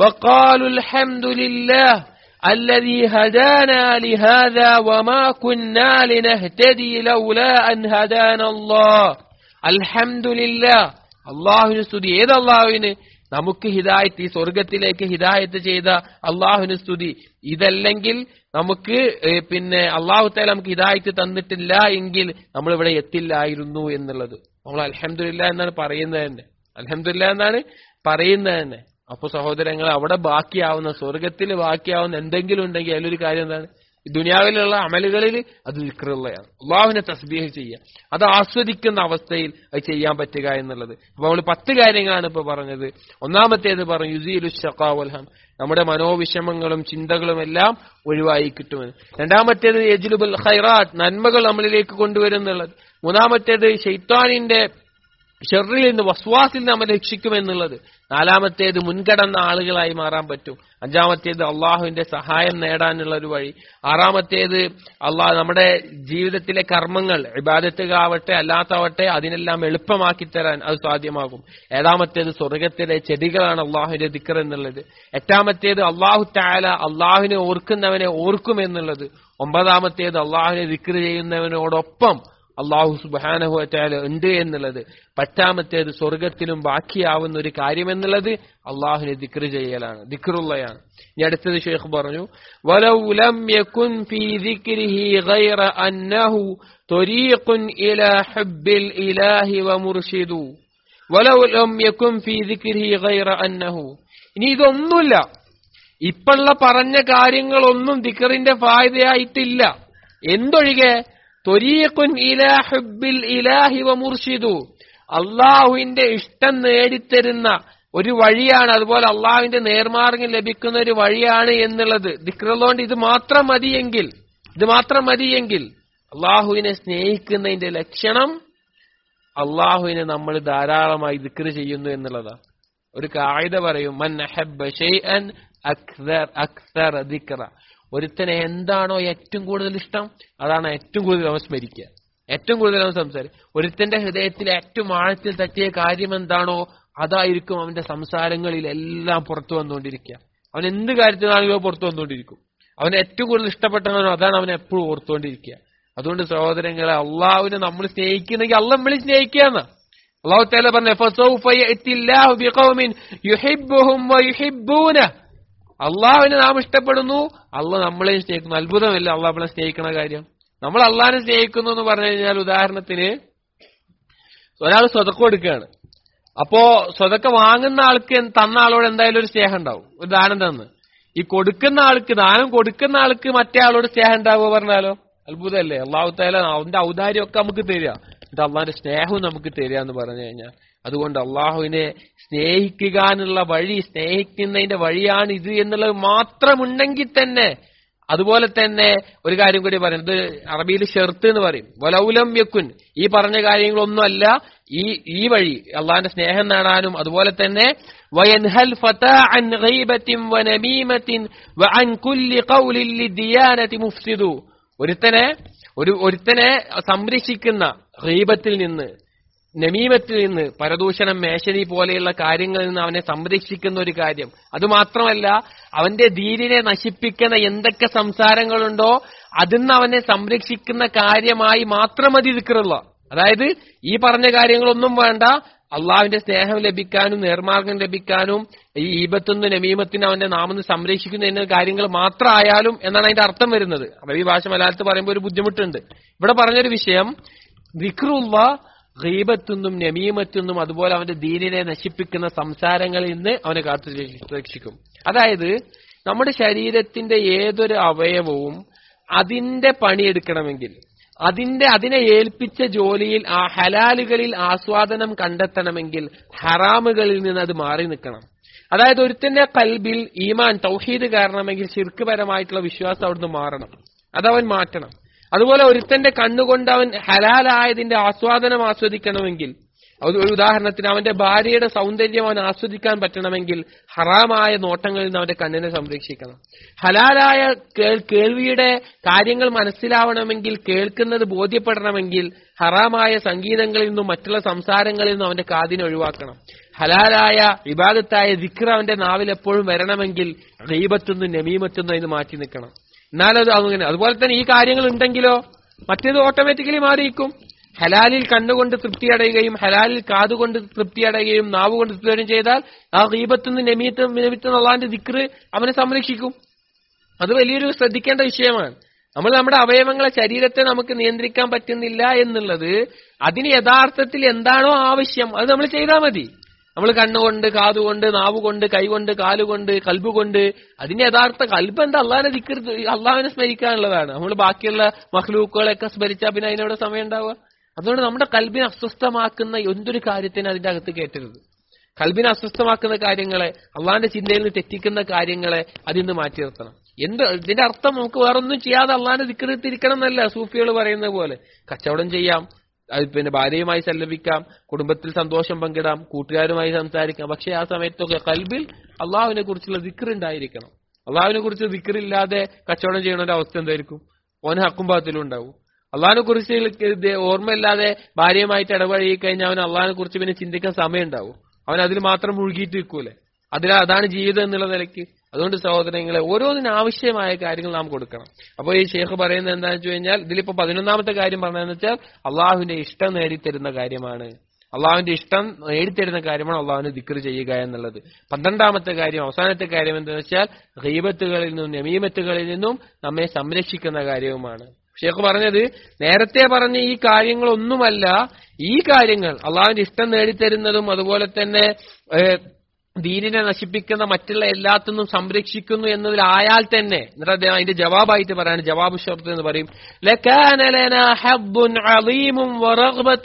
Speaker 1: വഖാലുൽ ഹംദുലില്ലാഹ് الذي هدانا لهذا وما كنا لنهتدي لولا أن هدانا الله الحمد لله അള്ളാഹുവിന് സ്തുതി ഏത് അള്ളാഹുവിന് നമുക്ക് ഹിദായത്ത് ഈ സ്വർഗത്തിലേക്ക് ഹിദായത്ത് ചെയ്ത അള്ളാഹുവിന് സ്തുതി ഇതല്ലെങ്കിൽ നമുക്ക് ഏ, പിന്നെ അള്ളാഹു താല നമുക്ക് ഹിദായത്ത് തന്നിട്ടില്ല എങ്കിൽ നമ്മൾ ഇവിടെ എത്തില്ലായിരുന്നു എന്നുള്ളത് നമ്മൾ അലഹമില്ല എന്നാണ് പറയുന്നത് തന്നെ അലഹമില്ല എന്നാണ് പറയുന്നത് തന്നെ അപ്പൊ സഹോദരങ്ങൾ അവിടെ ബാക്കിയാവുന്ന സ്വർഗത്തിൽ ബാക്കിയാവുന്ന എന്തെങ്കിലും ഉണ്ടെങ്കിൽ അതിലൊരു കാര്യം എന്താണ് ഈ ദുനിയാവിലുള്ള അമലുകളിൽ അത് വിക്രുള്ളയാണ് അള്ളാഹുവിനെ തസ്ബീഹ് ചെയ്യുക അത് ആസ്വദിക്കുന്ന അവസ്ഥയിൽ അത് ചെയ്യാൻ പറ്റുക എന്നുള്ളത് അപ്പൊ നമ്മൾ പത്ത് കാര്യങ്ങളാണ് ഇപ്പൊ പറഞ്ഞത് ഒന്നാമത്തേത് പറഞ്ഞു യുസീലു ഷക്കാവൽഹം നമ്മുടെ മനോവിഷമങ്ങളും ചിന്തകളും എല്ലാം ഒഴിവായി കിട്ടുമെന്ന് രണ്ടാമത്തേത് യജ്ലുബുൽ ഖൈറാത്ത് നന്മകൾ നമ്മളിലേക്ക് കൊണ്ടുവരുന്നുള്ളത് മൂന്നാമത്തേത് ഷെയ്ത്താനിന്റെ ഷെറിൽ നിന്ന് വസ്വാസിൽ നിന്ന് നമ്മെ രക്ഷിക്കുമെന്നുള്ളത് നാലാമത്തേത് മുൻകടന്ന ആളുകളായി മാറാൻ പറ്റും അഞ്ചാമത്തേത് അള്ളാഹുവിന്റെ സഹായം നേടാനുള്ള ഒരു വഴി ആറാമത്തേത് അള്ളാഹ് നമ്മുടെ ജീവിതത്തിലെ കർമ്മങ്ങൾ ഇബാദത്തുകാവട്ടെ അല്ലാത്തവട്ടെ അതിനെല്ലാം എളുപ്പമാക്കി തരാൻ അത് സാധ്യമാകും ഏഴാമത്തേത് സ്വർഗത്തിലെ ചെടികളാണ് അള്ളാഹുവിന്റെ ദിക്കർ എന്നുള്ളത് എട്ടാമത്തേത് അള്ളാഹു താല അള്ളാഹുവിനെ ഓർക്കുന്നവനെ ഓർക്കുമെന്നുള്ളത് ഒമ്പതാമത്തേത് അള്ളാഹുവിനെ ദിക്കർ ചെയ്യുന്നവനോടൊപ്പം അള്ളാഹു സുബാനഹുറ്റാല ഉണ്ട് എന്നുള്ളത് പത്താമത്തേത് സ്വർഗത്തിലും ബാക്കിയാവുന്ന ഒരു കാര്യമെന്നുള്ളത് അള്ളാഹുവിനെ ദിക്ർ ചെയ്യലാണ് ദിക്റുള്ളയാണ് ഇനി അടുത്തത് ഷെയ്ഖ് പറഞ്ഞു വലൗ ലം യകുൻ ഫീ ദിക്രിഹി ഗൈറ അന്നഹു ത്വരീഖുൻ ഇലാ ഹബ്ബിൽ ഇലാഹി വമുർഷിദു വലൗ ലം യകുൻ ഫീ ദിക്രിഹി ഗൈറ അന്നഹു ഇനി ഇതൊന്നുമില്ല ഇപ്പള്ള പറഞ്ഞ കാര്യങ്ങളൊന്നും ദിക്കറിന്റെ ഫായതയായിട്ടില്ല എന്തൊഴികെ തൊരീഖുൻ ഇലാ ഹുബ്ബിൽ ഇലാഹി വ മുർഷിദു അള്ളാഹുവിന്റെ ഇഷ്ടം നേടിത്തരുന്ന ഒരു വഴിയാണ് അതുപോലെ അള്ളാഹുവിന്റെ നേർമാർഗം ലഭിക്കുന്ന ഒരു വഴിയാണ് എന്നുള്ളത് ദിക്റുള്ളതുകൊണ്ട് ഇത് മാത്രം മതിയെങ്കിൽ ഇത് മാത്രം മതിയെങ്കിൽ അള്ളാഹുവിനെ സ്നേഹിക്കുന്നതിന്റെ ലക്ഷണം അള്ളാഹുവിനെ നമ്മൾ ധാരാളമായി ദിക്ർ ചെയ്യുന്നു എന്നുള്ളതാണ് ഒരു കായിക പറയും മൻ അഹബ്ബ ഷൈഅൻ അക്സർ അക്സർ ദിക്റ ഒരുത്തനെ എന്താണോ ഏറ്റവും കൂടുതൽ ഇഷ്ടം അതാണ് ഏറ്റവും കൂടുതൽ അവൻ സ്മരിക്കുക ഏറ്റവും കൂടുതൽ അവൻ സംസാരിക്കും ഒരുത്തന്റെ ഹൃദയത്തിൽ ഏറ്റവും ആഴത്തിൽ തട്ടിയ കാര്യം എന്താണോ അതായിരിക്കും അവന്റെ സംസാരങ്ങളിൽ എല്ലാം പുറത്തു വന്നുകൊണ്ടിരിക്കുക അവൻ എന്ത് കാര്യത്തിനാണെങ്കിലും പുറത്തു വന്നുകൊണ്ടിരിക്കും അവന് ഏറ്റവും കൂടുതൽ ഇഷ്ടപ്പെട്ടവനോ അതാണ് അവൻ എപ്പോഴും ഓർത്തുകൊണ്ടിരിക്കുക അതുകൊണ്ട് സഹോദരങ്ങളെ അള്ളാഹുവിനെ നമ്മൾ സ്നേഹിക്കുന്നെങ്കിൽ അള്ള നമ്മളെ സ്നേഹിക്കുക എന്നാ അള്ളാഹു താല പറഞ്ഞു "ഫസൗഫ യഅ്തില്ലാഹു ബിഖൗമിൻ യുഹിബ്ബുഹും വയുഹിബ്ബൂനഹ്." അള്ളാഹുവിനെ നാം ഇഷ്ടപ്പെടുന്നു അള്ളാഹ് നമ്മളെ സ്നേഹിക്കുന്നു അത്ഭുതമല്ല അള്ളാഹ് നമ്മളെ സ്നേഹിക്കണ കാര്യം നമ്മൾ അള്ളാഹിനെ സ്നേഹിക്കുന്നു എന്ന് പറഞ്ഞു കഴിഞ്ഞാൽ ഉദാഹരണത്തിന് ഒരാൾ സ്വതക്കം എടുക്കുകയാണ് അപ്പോ സ്വതക്ക വാങ്ങുന്ന ആൾക്ക് എന്ത് തന്ന ആളോട് എന്തായാലും ഒരു സ്നേഹം ഉണ്ടാവും ഒരു ദാനം തന്ന് ഈ കൊടുക്കുന്ന ആൾക്ക് ദാനം കൊടുക്കുന്ന ആൾക്ക് മറ്റേ ആളോട് സ്നേഹം ഉണ്ടാവുക പറഞ്ഞാലോ അത്ഭുതമല്ലേ അള്ളാഹു താല അവന്റെ ഔദാര്യമൊക്കെ നമുക്ക് തരിക എന്നിട്ട് അള്ളാഹിന്റെ സ്നേഹവും നമുക്ക് തരിക എന്ന് പറഞ്ഞു കഴിഞ്ഞാൽ അതുകൊണ്ട് അള്ളാഹുവിനെ സ്നേഹിക്കുക എന്നുള്ള വഴി സ്നേഹിക്കുന്നതിന്റെ വഴിയാണ് ഇത് എന്നുള്ളത് മാത്രമുണ്ടെങ്കിൽ തന്നെ അതുപോലെ തന്നെ ഒരു കാര്യം കൂടി പറയുന്നത് അറബിയിൽ ഷെർത്ത് എന്ന് പറയും വലൗലം യക്കുൻ ഈ പറഞ്ഞ കാര്യങ്ങളൊന്നുമല്ല ഈ ഈ വഴി അള്ളാഹിന്റെ സ്നേഹം നേടാനും അതുപോലെ തന്നെ വയൻഹൽ ഫതാ അൻ ഗൈബത്തിൻ വനമീമത്തിൻ വഅൻ കുല്ലി ഖൗലിൻ ലിദിയാനതി മുഫ്സിദു ഒരുത്തനെ ഒരു ഒരുത്തനെ സംരക്ഷിക്കുന്ന ഗൈബത്തിൽ നിന്ന് നമീമത്തിൽ നിന്ന് പരദൂഷണം മേശനി പോലെയുള്ള കാര്യങ്ങളിൽ നിന്ന് അവനെ സംരക്ഷിക്കുന്ന ഒരു കാര്യം അതുമാത്രമല്ല അവന്റെ ധീരിനെ നശിപ്പിക്കുന്ന എന്തൊക്കെ സംസാരങ്ങളുണ്ടോ അതിന്ന് അവനെ സംരക്ഷിക്കുന്ന കാര്യമായി മാത്രം മതി ദിക്കറുള്ള അതായത് ഈ പറഞ്ഞ കാര്യങ്ങളൊന്നും വേണ്ട അള്ളാഹുവിന്റെ സ്നേഹം ലഭിക്കാനും നേർമാർഗം ലഭിക്കാനും ഈ ഈബത്തുനിന്ന് നമീമത്തിന് അവന്റെ നാമെന്ന് സംരക്ഷിക്കുന്ന എന്ന കാര്യങ്ങൾ മാത്രമായാലും എന്നാണ് അതിന്റെ അർത്ഥം വരുന്നത് അറബി ഭാഷ മലയാളത്തിൽ പറയുമ്പോൾ ഒരു ബുദ്ധിമുട്ടുണ്ട് ഇവിടെ പറഞ്ഞൊരു വിഷയം ദിക്റുള്ള ഗീബത്തുനിന്നും നമീമത്തുനിന്നും അതുപോലെ അവന്റെ ദീനിനെ നശിപ്പിക്കുന്ന സംസാരങ്ങളിൽ നിന്ന് അവനെ കാത്തു രക്ഷി- രക്ഷിക്കും അതായത് നമ്മുടെ ശരീരത്തിന്റെ ഏതൊരു അവയവവും അതിന്റെ പണിയെടുക്കണമെങ്കിൽ അതിന്റെ അതിനെ ഏൽപ്പിച്ച ജോലിയിൽ ആ ഹലാലുകളിൽ ആസ്വാദനം കണ്ടെത്തണമെങ്കിൽ ഹറാമുകളിൽ നിന്ന് അത് മാറി നിൽക്കണം അതായത് ഒരുത്തിന്റെ കൽബിൽ ഈമാൻ തൗഹീദ് കാരണമെങ്കിൽ ശിർക്കുപരമായിട്ടുള്ള വിശ്വാസം അവിടുന്ന് മാറണം അതവൻ മാറ്റണം അതുപോലെ ഒരുത്തന്റെ കണ്ണുകൊണ്ട് അവൻ ഹലാലായതിന്റെ ആസ്വാദനം ആസ്വദിക്കണമെങ്കിൽ അത് ഒരു ഉദാഹരണത്തിന് അവന്റെ ഭാര്യയുടെ സൗന്ദര്യം അവൻ ആസ്വദിക്കാൻ പറ്റണമെങ്കിൽ ഹറാമായ നോട്ടങ്ങളിൽ നിന്ന് അവന്റെ കണ്ണിനെ സംരക്ഷിക്കണം ഹലാലായ കേൾ- കേൾവിയുടെ കാര്യങ്ങൾ മനസ്സിലാവണമെങ്കിൽ കേൾക്കുന്നത് ബോധ്യപ്പെടണമെങ്കിൽ ഹറാമായ സംഗീതങ്ങളിൽ നിന്നും മറ്റുള്ള സംസാരങ്ങളിൽ നിന്നും അവന്റെ കാതിനെ ഒഴിവാക്കണം ഹലാലായ വിവാദത്തായ ദിക്ർ അവന്റെ നാവിൽ എപ്പോഴും വരണമെങ്കിൽ ഗീബത്തുനിന്നും നമീമത്തുനിന്നും അതിന് മാറ്റി നിൽക്കണം എന്നാലത് അങ്ങനെ അതുപോലെ തന്നെ ഈ കാര്യങ്ങൾ ഉണ്ടെങ്കിലോ മറ്റേത് ഓട്ടോമാറ്റിക്കലി മാറിയിരിക്കും ഹലാലിൽ കണ്ണുകൊണ്ട് തൃപ്തി അടയുകയും ഹലാലിൽ കാതുകൊണ്ട് തൃപ്തി അടയുകയും നാവ് കൊണ്ട് തൃപ്തി അടയുകയും ചെയ്താൽ ആ ഗീബത്തുനിന്ന് നമീത്തും നിമിത്തും അള്ളാന്റെ ദിക്ർ അവനെ സംരക്ഷിക്കും അത് വലിയൊരു ശ്രദ്ധിക്കേണ്ട വിഷയമാണ് നമ്മൾ നമ്മുടെ അവയവങ്ങളെ ശരീരത്തെ നമുക്ക് നിയന്ത്രിക്കാൻ പറ്റുന്നില്ല എന്നുള്ളത് അതിന് യഥാർത്ഥത്തിൽ എന്താണോ ആവശ്യം അത് നമ്മൾ ചെയ്താൽ മതി നമ്മൾ കണ്ണുകൊണ്ട് കാതുകൊണ്ട് നാവുകൊണ്ട് കൈകൊണ്ട് കാലുകൊണ്ട് കൽബുകൊണ്ട് അതിന്റെ യഥാർത്ഥ കൽബ് എന്താ അള്ളാഹിനെ ദിക്കർ അള്ളാഹിനെ സ്മരിക്കാനുള്ളതാണ് നമ്മൾ ബാക്കിയുള്ള മഹ്ലൂക്കുകളെയൊക്കെ സ്മരിച്ചാൽ പിന്നെ അതിനോട് സമയം ഉണ്ടാവുക അതുകൊണ്ട് നമ്മുടെ കൽബിനെ അസ്വസ്ഥമാക്കുന്ന എന്തൊരു കാര്യത്തിന് അതിന്റെ അകത്ത് കയറ്റരുത് കൽബിനെ അസ്വസ്ഥമാക്കുന്ന കാര്യങ്ങളെ അള്ളാഹിന്റെ ചിന്തയിൽ നിന്ന് തെറ്റിക്കുന്ന കാര്യങ്ങളെ അതിൽ നിന്ന് മാറ്റി നിർത്തണം എന്ത് ഇതിന്റെ അർത്ഥം നമുക്ക് വേറൊന്നും ചെയ്യാതെ അള്ളാഹിന്റെ ദിക്കറി തിരിക്കണം എന്നല്ല സൂഫികൾ പറയുന്ന പോലെ കച്ചവടം ചെയ്യാം അത് പിന്നെ ഭാര്യയുമായി സല്ലപിക്കാം കുടുംബത്തിൽ സന്തോഷം പങ്കിടാം കൂട്ടുകാരുമായി സംസാരിക്കാം പക്ഷെ ആ സമയത്തൊക്കെ കൽബിൽ അള്ളാഹുവിനെ കുറിച്ചുള്ള ദിക്കർ ഉണ്ടായിരിക്കണം അള്ളാഹുവിനെ കുറിച്ച് ദിക്കറില്ലാതെ കച്ചവടം ചെയ്യുന്ന ഒരു അവസ്ഥ എന്തായിരിക്കും ഓന് ഹക്കുംഭാഗത്തിലും ഉണ്ടാവും അള്ളാഹിനെ കുറിച്ച് ഇത് ഓർമ്മയില്ലാതെ ഭാര്യയുമായിട്ട് ഇടപഴകി കഴിഞ്ഞാൽ അവൻ അള്ളാഹിനെ കുറിച്ച് പിന്നെ ചിന്തിക്കാൻ സമയം ഉണ്ടാവും അവൻ അതിൽ മാത്രം മുഴുകിയിട്ട് നിൽക്കൂലേ അതിൽ അതാണ് ജീവിതം എന്നുള്ള നിലയ്ക്ക് അതുകൊണ്ട് സഹോദരങ്ങളെ ഓരോന്നിനും ആവശ്യമായ കാര്യങ്ങൾ നാം കൊടുക്കണം അപ്പോൾ ഈ ഷേഖ് പറയുന്നത് എന്താണെന്ന് വെച്ച് കഴിഞ്ഞാൽ ഇതിലിപ്പോ പതിനൊന്നാമത്തെ കാര്യം പറഞ്ഞതെന്ന് വെച്ചാൽ അള്ളാഹുവിന്റെ ഇഷ്ടം നേടിത്തരുന്ന കാര്യമാണ് അള്ളാഹുവിന്റെ ഇഷ്ടം നേടിത്തരുന്ന കാര്യമാണ് അള്ളാഹുവിന് ദിക്കർ ചെയ്യുക എന്നുള്ളത് പന്ത്രണ്ടാമത്തെ കാര്യം അവസാനത്തെ കാര്യം എന്താണെന്ന് വെച്ചാൽ ഗീബത്തുകളിൽ നിന്നും നമീമത്തുകളിൽ നിന്നും നമ്മെ സംരക്ഷിക്കുന്ന കാര്യവുമാണ് ഷേഖ് പറഞ്ഞത് നേരത്തെ പറഞ്ഞ ഈ കാര്യങ്ങളൊന്നുമല്ല ഈ കാര്യങ്ങൾ അള്ളാഹുവിന്റെ ഇഷ്ടം നേടിത്തരുന്നതും അതുപോലെ തന്നെ ഏഹ്, ദീനിനെ നശിപ്പിക്കുന്ന മറ്റുള്ള എല്ലാത്തിനും സംരക്ഷിക്കുന്നു എന്നതിലായാൽ തന്നെ എന്നിട്ട് അദ്ദേഹം അതിന്റെ ജവാബായിട്ട് പറയാണ് ജവാബ് ഷർത്ത് എന്ന് പറയും لكان لنا حظ عظيم ورغبة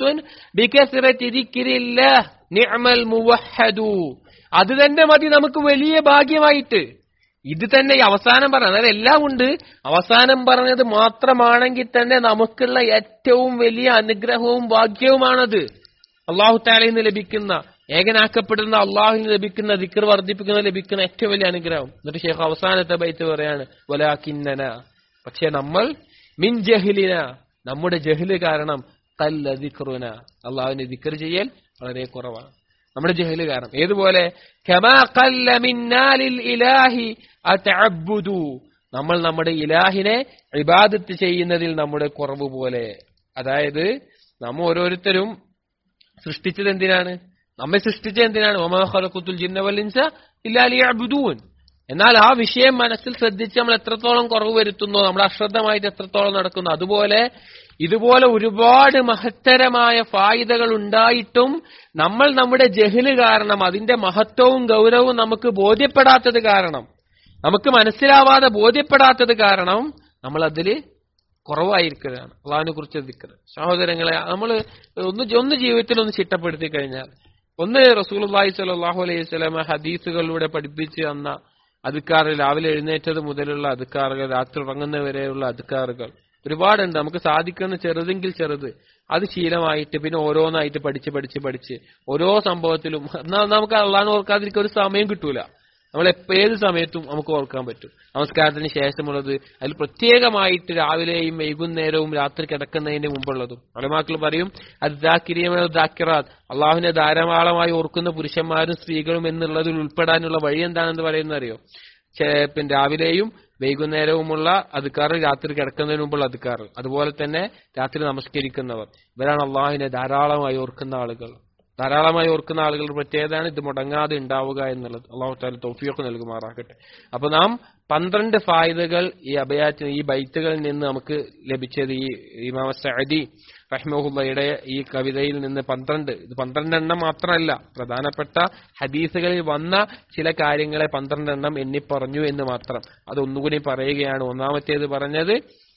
Speaker 1: بكثرة ذكر الله نعم الموحد അത് തന്നെ മതി നമുക്ക് വലിയ ഭാഗ്യമായിട്ട് ഇത് തന്നെ ഈ അവസാനം പറഞ്ഞ അതായത് എല്ലാം ഉണ്ട് അവസാനം പറഞ്ഞത് മാത്രമാണെങ്കിൽ തന്നെ നമുക്കുള്ള ഏറ്റവും വലിയ അനുഗ്രഹവും ഭാഗ്യവുമാണത് അള്ളാഹു താലയിൽ നിന്ന് ലഭിക്കുന്ന ഏകനാക്കപ്പെടുന്ന അള്ളാഹുവിന് ലഭിക്കുന്ന ദിക്കർ വർദ്ധിപ്പിക്കുന്ന ലഭിക്കുന്ന ഏറ്റവും വലിയ അനുഗ്രഹം എന്നിട്ട് ഷേഖ് അവസാനത്തെ ബൈത്ത് പറയാണ് വലാക്കിന്നന പക്ഷെ നമ്മൾ മിൻ ജഹിലിന നമ്മുടെ ജഹില് കാരണം കല്ല ദിക്റുന അള്ളാഹുവിന്റെ ദിക്കർ ചെയ്യൽ വളരെ കുറവാണ് നമ്മുടെ ജഹല് കാരണം ഏതുപോലെ കമാ ഖല്ല മിന്നാലിൽ ഇലാഹി അതഅബ്ബുദു നമ്മൾ നമ്മുടെ ഇലാഹിനെ ഇബാദത്ത് ചെയ്യുന്നതിൽ നമ്മുടെ കുറവ് പോലെ അതായത് നമ്മ ഓരോരുത്തരും സൃഷ്ടിച്ചത് എന്തിനാണ് നമ്മെ സൃഷ്ടിച്ചത് എന്തിനാണ് ഒമാ ഖലഖത്തുൽ ജിന്ന വൽ ഇൻസ ഇല്ലാ ലിയഅബ്ദൂൻ എന്നാൽ ആ വിഷയം മനസ്സിൽ ശ്രദ്ധിച്ച് നമ്മൾ എത്രത്തോളം കുറവ് വരുത്തുന്നു നമ്മുടെ അശ്രദ്ധമായിട്ട് എത്രത്തോളം നടക്കുന്നു അതുപോലെ ഇതുപോലെ ഒരുപാട് മഹത്തരമായ ഫായിദകൾ ഉണ്ടായിട്ടും നമ്മൾ നമ്മുടെ ജഹല് കാരണം അതിന്റെ മഹത്വവും ഗൗരവവും നമുക്ക് ബോധ്യപ്പെടാത്തത് കാരണം നമുക്ക് മനസ്സിലാവാതെ ബോധ്യപ്പെടാത്തത് കാരണം നമ്മൾ അതില് കുറവായിരിക്കുകയാണ് അള്ളാഹിനെ കുറിച്ച് ദിക്കറ് സഹോദരങ്ങളെ നമ്മൾ ഒന്ന് ഒന്ന് ജീവിതത്തിൽ ഒന്ന് ചിട്ടപ്പെടുത്തി കഴിഞ്ഞാൽ ഒന്ന് റസൂലുള്ളാഹി സ്വല്ലല്ലാഹു അലൈഹി വസല്ലമ ഹദീസുകളിലൂടെ പഠിപ്പിച്ച് തന്ന അധികാർ രാവിലെ എഴുന്നേറ്റത് മുതലുള്ള അധികാറുകൾ രാത്രി ഉറങ്ങുന്നവരെയുള്ള അധികാറുകൾ ഒരുപാടുണ്ട് നമുക്ക് സാധിക്കുന്ന ചെറുതെങ്കിൽ ചെറുത് അത് ശീലമായിട്ട് പിന്നെ ഓരോന്നായിട്ട് പഠിച്ച് പഠിച്ച് പഠിച്ച് ഓരോ സംഭവത്തിലും എന്നാ നമുക്ക് അള്ളാഹ് ഓർക്കാതിരിക്കാൻ ഒരു സമയം കിട്ടൂല നമ്മൾ എപ്പോ ഏത് സമയത്തും നമുക്ക് ഓർക്കാൻ പറ്റും നമസ്കാരത്തിന് ശേഷമുള്ളത് അതിൽ പ്രത്യേകമായിട്ട് രാവിലെയും വൈകുന്നേരവും രാത്രി കിടക്കുന്നതിന് മുമ്പുള്ളതും അലമാക്കൾ പറയും അദ്ദാക്കിരിയറാത്ത് അള്ളാഹുവിനെ ധാരാളമായി ഓർക്കുന്ന പുരുഷന്മാരും സ്ത്രീകളും എന്നുള്ളതിൽ ഉൾപ്പെടാനുള്ള വഴി എന്താണെന്ന് പറയുന്നത് അറിയോ ചെ- പിന്നെ രാവിലെയും വൈകുന്നേരവുമുള്ള അധികാർ രാത്രി കിടക്കുന്നതിന് മുമ്പുള്ള അധികാർ അതുപോലെ തന്നെ രാത്രി നമസ്കരിക്കുന്നവർ ഇവരാണ് അള്ളാഹുവിനെ ധാരാളമായി ഓർക്കുന്ന ആളുകൾ ധാരാളമായി ഓർക്കുന്ന ആളുകളുടെ പ്രത്യേകതയാണ് ഇത് മുടങ്ങാതെ ഉണ്ടാവുക എന്നുള്ളത് അള്ളാഹു താല തൗഫിയൊക്കെ നൽകുമാറാകട്ടെ അപ്പൊ നാം പന്ത്രണ്ട് ഫായിദകൾ ഈ അഭയാറ്റ് ഈ ബൈത്തുകളിൽ നിന്ന് നമുക്ക് ലഭിച്ചത് ഈ ഇമാമ സഅദി റഹ്മുള്ളയുടെ ഈ കവിതയിൽ നിന്ന് പന്ത്രണ്ട് ഇത് പന്ത്രണ്ടെണ്ണം മാത്രമല്ല പ്രധാനപ്പെട്ട ഹദീസുകളിൽ വന്ന ചില കാര്യങ്ങളെ പന്ത്രണ്ടെണ്ണം എണ്ണി പറഞ്ഞു എന്ന് മാത്രം അത് ഒന്നുകൂടി പറയുകയാണ് ഒന്നാമത്തേത് പറഞ്ഞത്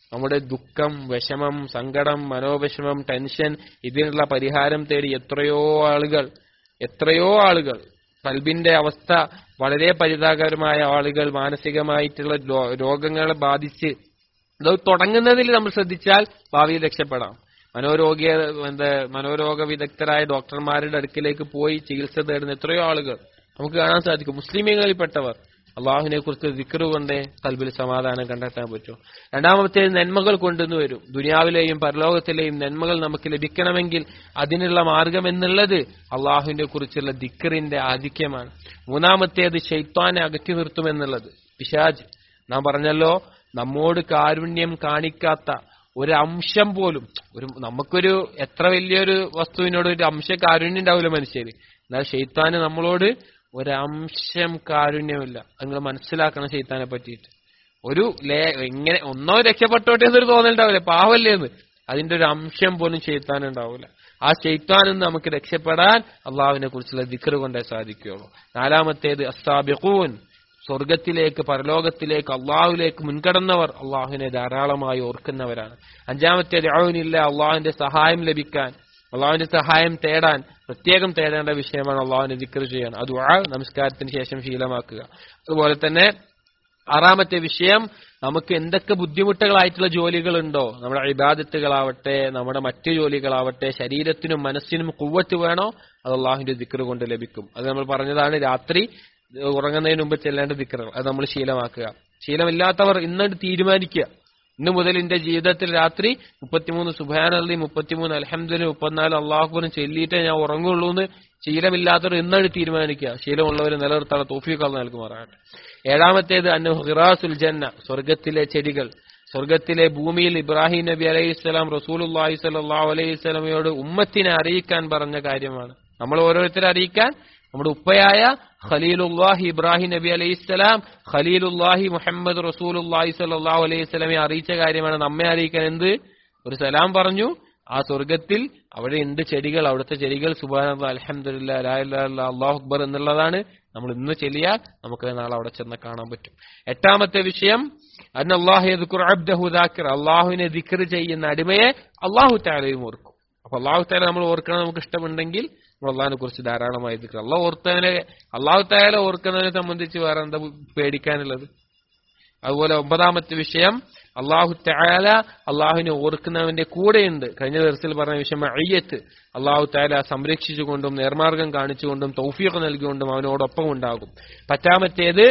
Speaker 1: നമ്മുടെ ദുഃഖം വിഷമം സങ്കടം മനോവിഷമം ടെൻഷൻ ഇതിനുള്ള പരിഹാരം തേടി എത്രയോ ആളുകൾ എത്രയോ ആളുകൾ കൽബിന്റെ അവസ്ഥ വളരെ പരിതാപകരമായ ആളുകൾ മാനസികമായിട്ടുള്ള രോ- രോഗങ്ങളെ ബാധിച്ച് ഇത് തുടങ്ങുന്നതിൽ നമ്മൾ ശ്രദ്ധിച്ചാൽ ഭാവിയിൽ രക്ഷപ്പെടാം മനോരോഗിയ എന്താ മനോരോഗ വിദഗ്ധരായ ഡോക്ടർമാരുടെ അടുക്കിലേക്ക് പോയി ചികിത്സ തേടുന്ന എത്രയോ ആളുകൾ നമുക്ക് കാണാൻ സാധിക്കും മുസ്ലിമീങ്ങളിൽപ്പെട്ടവർ അള്ളാഹുവിനെ കുറിച്ച് ദിക്കറ് കൊണ്ടേ കൽബിൽ സമാധാനം കണ്ടെത്താൻ പറ്റും രണ്ടാമത്തെ നന്മകൾ കൊണ്ടുവന്നു വരും ദുനിയാവിലെയും പരലോകത്തിലെയും നന്മകൾ നമുക്ക് ലഭിക്കണമെങ്കിൽ അതിനുള്ള മാർഗം എന്നുള്ളത് അള്ളാഹുവിനെ കുറിച്ചുള്ള ദിക്കറിന്റെ ആധിക്യമാണ് മൂന്നാമത്തേത് ശൈത്വാനെ അകറ്റി നിർത്തുമെന്നുള്ളത് പിശാജ് നാം പറഞ്ഞല്ലോ നമ്മോട് കാരുണ്യം കാണിക്കാത്ത ഒരു അംശം പോലും ഒരു നമുക്കൊരു എത്ര വലിയൊരു വസ്തുവിനോട് ഒരു അംശ കാരുണ്യം ഉണ്ടാവില്ല മനുഷ്യര് എന്നാൽ ഷെയ്ത്താന് നമ്മളോട് ഒരംശം കാരുണ്യമില്ല നിങ്ങൾ മനസ്സിലാക്കണം ഷെയ്ത്താനെ പറ്റിയിട്ട് ഒരു ലേ എങ്ങനെ ഒന്നോ രക്ഷപ്പെട്ടോട്ടെ എന്നൊരു തോന്നലുണ്ടാവില്ല പാവല്ലേ എന്ന് അതിന്റെ ഒരു അംശം പോലും ചെയ്ത്താൻ ഉണ്ടാവില്ല ആ ചെയ്ത്താനിൽ നിന്ന് നമുക്ക് രക്ഷപ്പെടാൻ അള്ളാഹുവിനെ കുറിച്ചുള്ള ദിക്കറ് കൊണ്ടേ സാധിക്കുകയുള്ളൂ നാലാമത്തേത് അസ്താബിഖൂൻ സ്വർഗത്തിലേക്ക് പരലോകത്തിലേക്ക് അള്ളാഹുലേക്ക് മുൻകടന്നവർ അള്ളാഹുവിനെ ധാരാളമായി ഓർക്കുന്നവരാണ് അഞ്ചാമത്തേത് അഴുവിനില്ല അള്ളാഹുവിന്റെ സഹായം ലഭിക്കാൻ അള്ളാഹുവിന്റെ സഹായം തേടാൻ പ്രത്യേകം തേടേണ്ട വിഷയമാണ് അള്ളാഹുവിനെ ദിക്കർ ചെയ്യണം അത് ആ നമസ്കാരത്തിന് ശേഷം ശീലമാക്കുക അതുപോലെ തന്നെ ആറാമത്തെ വിഷയം നമുക്ക് എന്തൊക്കെ ബുദ്ധിമുട്ടുകളായിട്ടുള്ള ജോലികളുണ്ടോ നമ്മുടെ ഇബാദത്തുകളാവട്ടെ നമ്മുടെ മറ്റു ജോലികളാവട്ടെ ശരീരത്തിനും മനസ്സിനും കുവ്വത്ത് വേണോ അത് അള്ളാഹുവിന്റെ ദിക്കർ കൊണ്ട് ലഭിക്കും അത് നമ്മൾ പറഞ്ഞതാണ് രാത്രി ഉറങ്ങുന്നതിന് മുമ്പ് ചെല്ലേണ്ട ദിക്കറുകൾ അത് നമ്മൾ ശീലമാക്കുക ശീലമില്ലാത്തവർ ഇന്നോട്ട് തീരുമാനിക്കുക ഇന്ന് മുതൽ എന്റെ ജീവിതത്തിൽ രാത്രി മുപ്പത്തിമൂന്ന് സുബാനല്ലി മുപ്പത്തിമൂന്ന് അലഹമ്മദിന് മുപ്പത്തിനാല് അള്ളാഹുബുനും ചൊല്ലിയിട്ടേ ഞാൻ ഉറങ്ങുള്ളൂ എന്ന് ശീലമില്ലാത്തവർ ഇന്നാണ് തീരുമാനിക്കുക ശീലമുള്ളവർ നിലനിർത്താൻ തോഫികൾ നൽകുമാറാകട്ടെ ഏഴാമത്തേത് അന്നു ഹിറാസുൽ ജന്ന സ്വർഗത്തിലെ ചെടികൾ സ്വർഗത്തിലെ ഭൂമിയിൽ ഇബ്രാഹിം നബി അലൈഹി സ്വലാം റസൂലുല്ലാഹി സലാഹു അലൈഹി സ്വലമയോട് ഉമ്മത്തിനെ അറിയിക്കാൻ പറഞ്ഞ കാര്യമാണ് നമ്മൾ ഓരോരുത്തരെ അറിയിക്കാൻ നമ്മുടെ ഉപ്പയായ ഖലീലുല്ലാഹി ഇബ്രാഹിം നബി അലൈഹി സ്വലാം ഖലീലുല്ലാഹി മുഹമ്മദ് റസൂലുല്ലാഹി സലാഹു അലൈഹി സ്വലമെ അറിയിച്ച കാര്യമാണ് നമ്മെ അറിയിക്കാൻ എന്ത് ഒരു സലാം പറഞ്ഞു ആ സ്വർഗത്തിൽ അവിടെ ഉണ്ട് ചെടികൾ അവിടുത്തെ ചെടികൾ സുബാന അലഹമില്ല അള്ളാഹു അക്ബർ എന്നുള്ളതാണ് നമ്മൾ ഇന്ന് ചെല്ലിയാൽ നമുക്ക് നാളെ അവിടെ ചെന്ന് കാണാൻ പറ്റും എട്ടാമത്തെ വിഷയം അബ്ദഹുദാക്കിർ അള്ളാഹുവിനെ ദിക്കർ ചെയ്യുന്ന അടിമയെ അള്ളാഹു താലയും ഓർക്കും അപ്പൊ അള്ളാഹു താല നമ്മൾ ഓർക്കണം നമുക്ക് ഇഷ്ടമുണ്ടെങ്കിൽ നമ്മൾ അള്ളാഹിനെ കുറിച്ച് ധാരാളമായി ദിക്കർ അള്ളാഹ് ഓർത്തവനെ അള്ളാഹു താല ഓർക്കുന്നതിനെ സംബന്ധിച്ച് വേറെ എന്താ പേടിക്കാനുള്ളത് അതുപോലെ ഒമ്പതാമത്തെ വിഷയം അള്ളാഹു താല അള്ളാഹുവിനെ ഓർക്കുന്നവന്റെ കൂടെയുണ്ട് കഴിഞ്ഞ ദിവസത്തിൽ പറഞ്ഞ വിഷയം അയ്യത്ത് അള്ളാഹു താല സംരക്ഷിച്ചുകൊണ്ടും നേർമാർഗം കാണിച്ചുകൊണ്ടും തൗഫീഖ് നൽകിക്കൊണ്ടും അവനോടൊപ്പം ഉണ്ടാകും പറ്റാമത്തേത്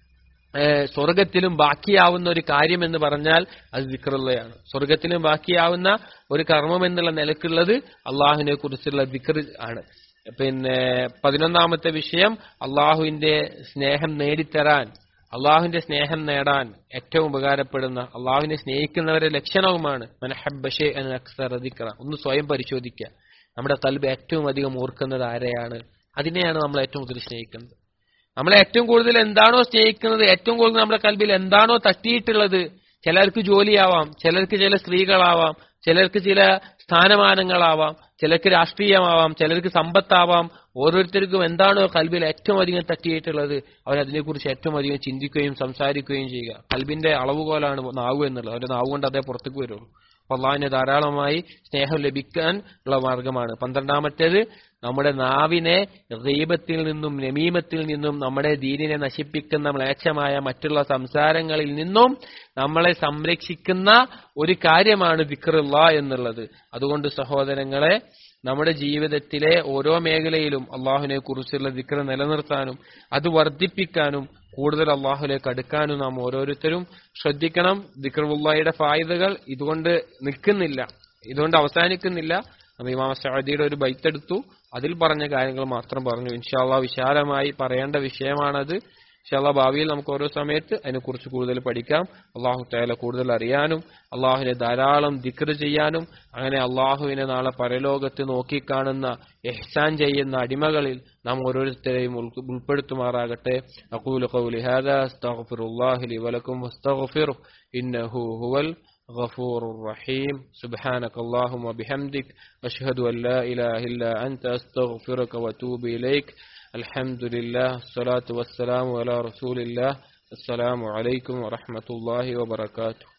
Speaker 1: സ്വർഗത്തിലും ബാക്കിയാവുന്ന ഒരു കാര്യം എന്ന് പറഞ്ഞാൽ അത് ദിക്റുള്ളയാണ് സ്വർഗത്തിലും ബാക്കിയാവുന്ന ഒരു കർമ്മം എന്നുള്ള നിലക്കുള്ളത് അള്ളാഹുവിനെ കുറിച്ചുള്ള ദിക്ർ ആണ് പിന്നെ പതിനൊന്നാമത്തെ വിഷയം അള്ളാഹുവിന്റെ സ്നേഹം നേടിത്തരാൻ അള്ളാഹുവിന്റെ സ്നേഹം നേടാൻ ഏറ്റവും ഉപകാരപ്പെടുന്ന അള്ളാഹുവിനെ സ്നേഹിക്കുന്നവരുടെ ലക്ഷണവുമാണ് മനഹബഷെ എന്ന് അക്സറദിക്കറ ഒന്ന് സ്വയം പരിശോധിക്കുക നമ്മുടെ കൽബ് ഏറ്റവും അധികം ഓർക്കുന്നത് ആരെയാണ് അതിനെയാണ് നമ്മൾ ഏറ്റവും കൂടുതൽ സ്നേഹിക്കുന്നത് നമ്മളെ ഏറ്റവും കൂടുതൽ എന്താണോ സ്നേഹിക്കുന്നത് ഏറ്റവും കൂടുതൽ നമ്മുടെ കൽബിൽ എന്താണോ തട്ടിയിട്ടുള്ളത് ചിലർക്ക് ജോലിയാവാം ചിലർക്ക് ചില സ്ത്രീകളാവാം ചിലർക്ക് ചില സ്ഥാനമാനങ്ങളാവാം ചിലർക്ക് രാഷ്ട്രീയമാവാം ചിലർക്ക് സമ്പത്താവാം ഓരോരുത്തർക്കും എന്താണോ കൽബിൽ ഏറ്റവും അധികം തട്ടിയിട്ടുള്ളത് അവരതിനെക്കുറിച്ച് ഏറ്റവും അധികം ചിന്തിക്കുകയും സംസാരിക്കുകയും ചെയ്യുക കൽബിന്റെ അളവുകോലാണ് നാവ് എന്നുള്ളത് അവരുടെ നാവ് കൊണ്ട് അതേ പുറത്തേക്ക് വരുള്ളൂ അപ്പൊ അള്ളാഹിനെ ധാരാളമായി സ്നേഹം ലഭിക്കാൻ ഉള്ള മാർഗമാണ് പന്ത്രണ്ടാമത്തേത് നമ്മുടെ നാവിനെ റീബത്തിൽ നിന്നും നമീമത്തിൽ നിന്നും നമ്മുടെ ദീനിനെ നശിപ്പിക്കുന്ന മ്ലേച്ഛമായ മറ്റുള്ള സംസാരങ്ങളിൽ നിന്നും നമ്മളെ സംരക്ഷിക്കുന്ന ഒരു കാര്യമാണ് ദിക്റുള്ള എന്നുള്ളത് അതുകൊണ്ട് സഹോദരങ്ങളെ നമ്മുടെ ജീവിതത്തിലെ ഓരോ മേഖലയിലും അള്ളാഹുവിനെ കുറിച്ചുള്ള ദിക്ർ നിലനിർത്താനും അത് വർദ്ധിപ്പിക്കാനും കൂടുതൽ അള്ളാഹുലേക്ക് അടുക്കാനും നാം ഓരോരുത്തരും ശ്രദ്ധിക്കണം ദിക്റുള്ളയുടെ ഫായുതകൾ ഇതുകൊണ്ട് നിൽക്കുന്നില്ല ഇതുകൊണ്ട് അവസാനിക്കുന്നില്ല നമ്മൾ ഇമാം സഅദിയുടെ ഒരു ബൈത്തെടുത്തു അതിൽ പറഞ്ഞ കാര്യങ്ങൾ മാത്രം പറഞ്ഞു ഇൻഷാല്ല വിശാലമായി പറയേണ്ട വിഷയമാണത് ഇൻഷാല്ല ഭാവിയിൽ നമുക്ക് ഓരോ സമയത്ത് അതിനെക്കുറിച്ച് കൂടുതൽ പഠിക്കാം അള്ളാഹു തയാല കൂടുതൽ അറിയാനും അള്ളാഹുവിനെ ധാരാളം ദിക്ർ ചെയ്യാനും അങ്ങനെ അള്ളാഹുവിനെ നാളെ പരലോകത്ത് നോക്കിക്കാണുന്ന എഹ്സാൻ ചെയ്യുന്ന അടിമകളിൽ നാം ഓരോരുത്തരെയും ഉൾപ്പെടുത്തുമാറാകട്ടെ അഖൂലു ഖൗലി ഹാദാ അസ്തഗ്ഫിറുല്ലാഹി ലി വലക്കും വസ്തഗ്ഫിറു ഇന്നഹു ഹുവൽ غفور رحيم سبحانك اللهم وبحمدك أشهد أن لا إله إلا أنت أستغفرك وأتوب إليك الحمد لله الصلاة والسلام على رسول الله السلام عليكم ورحمة الله وبركاته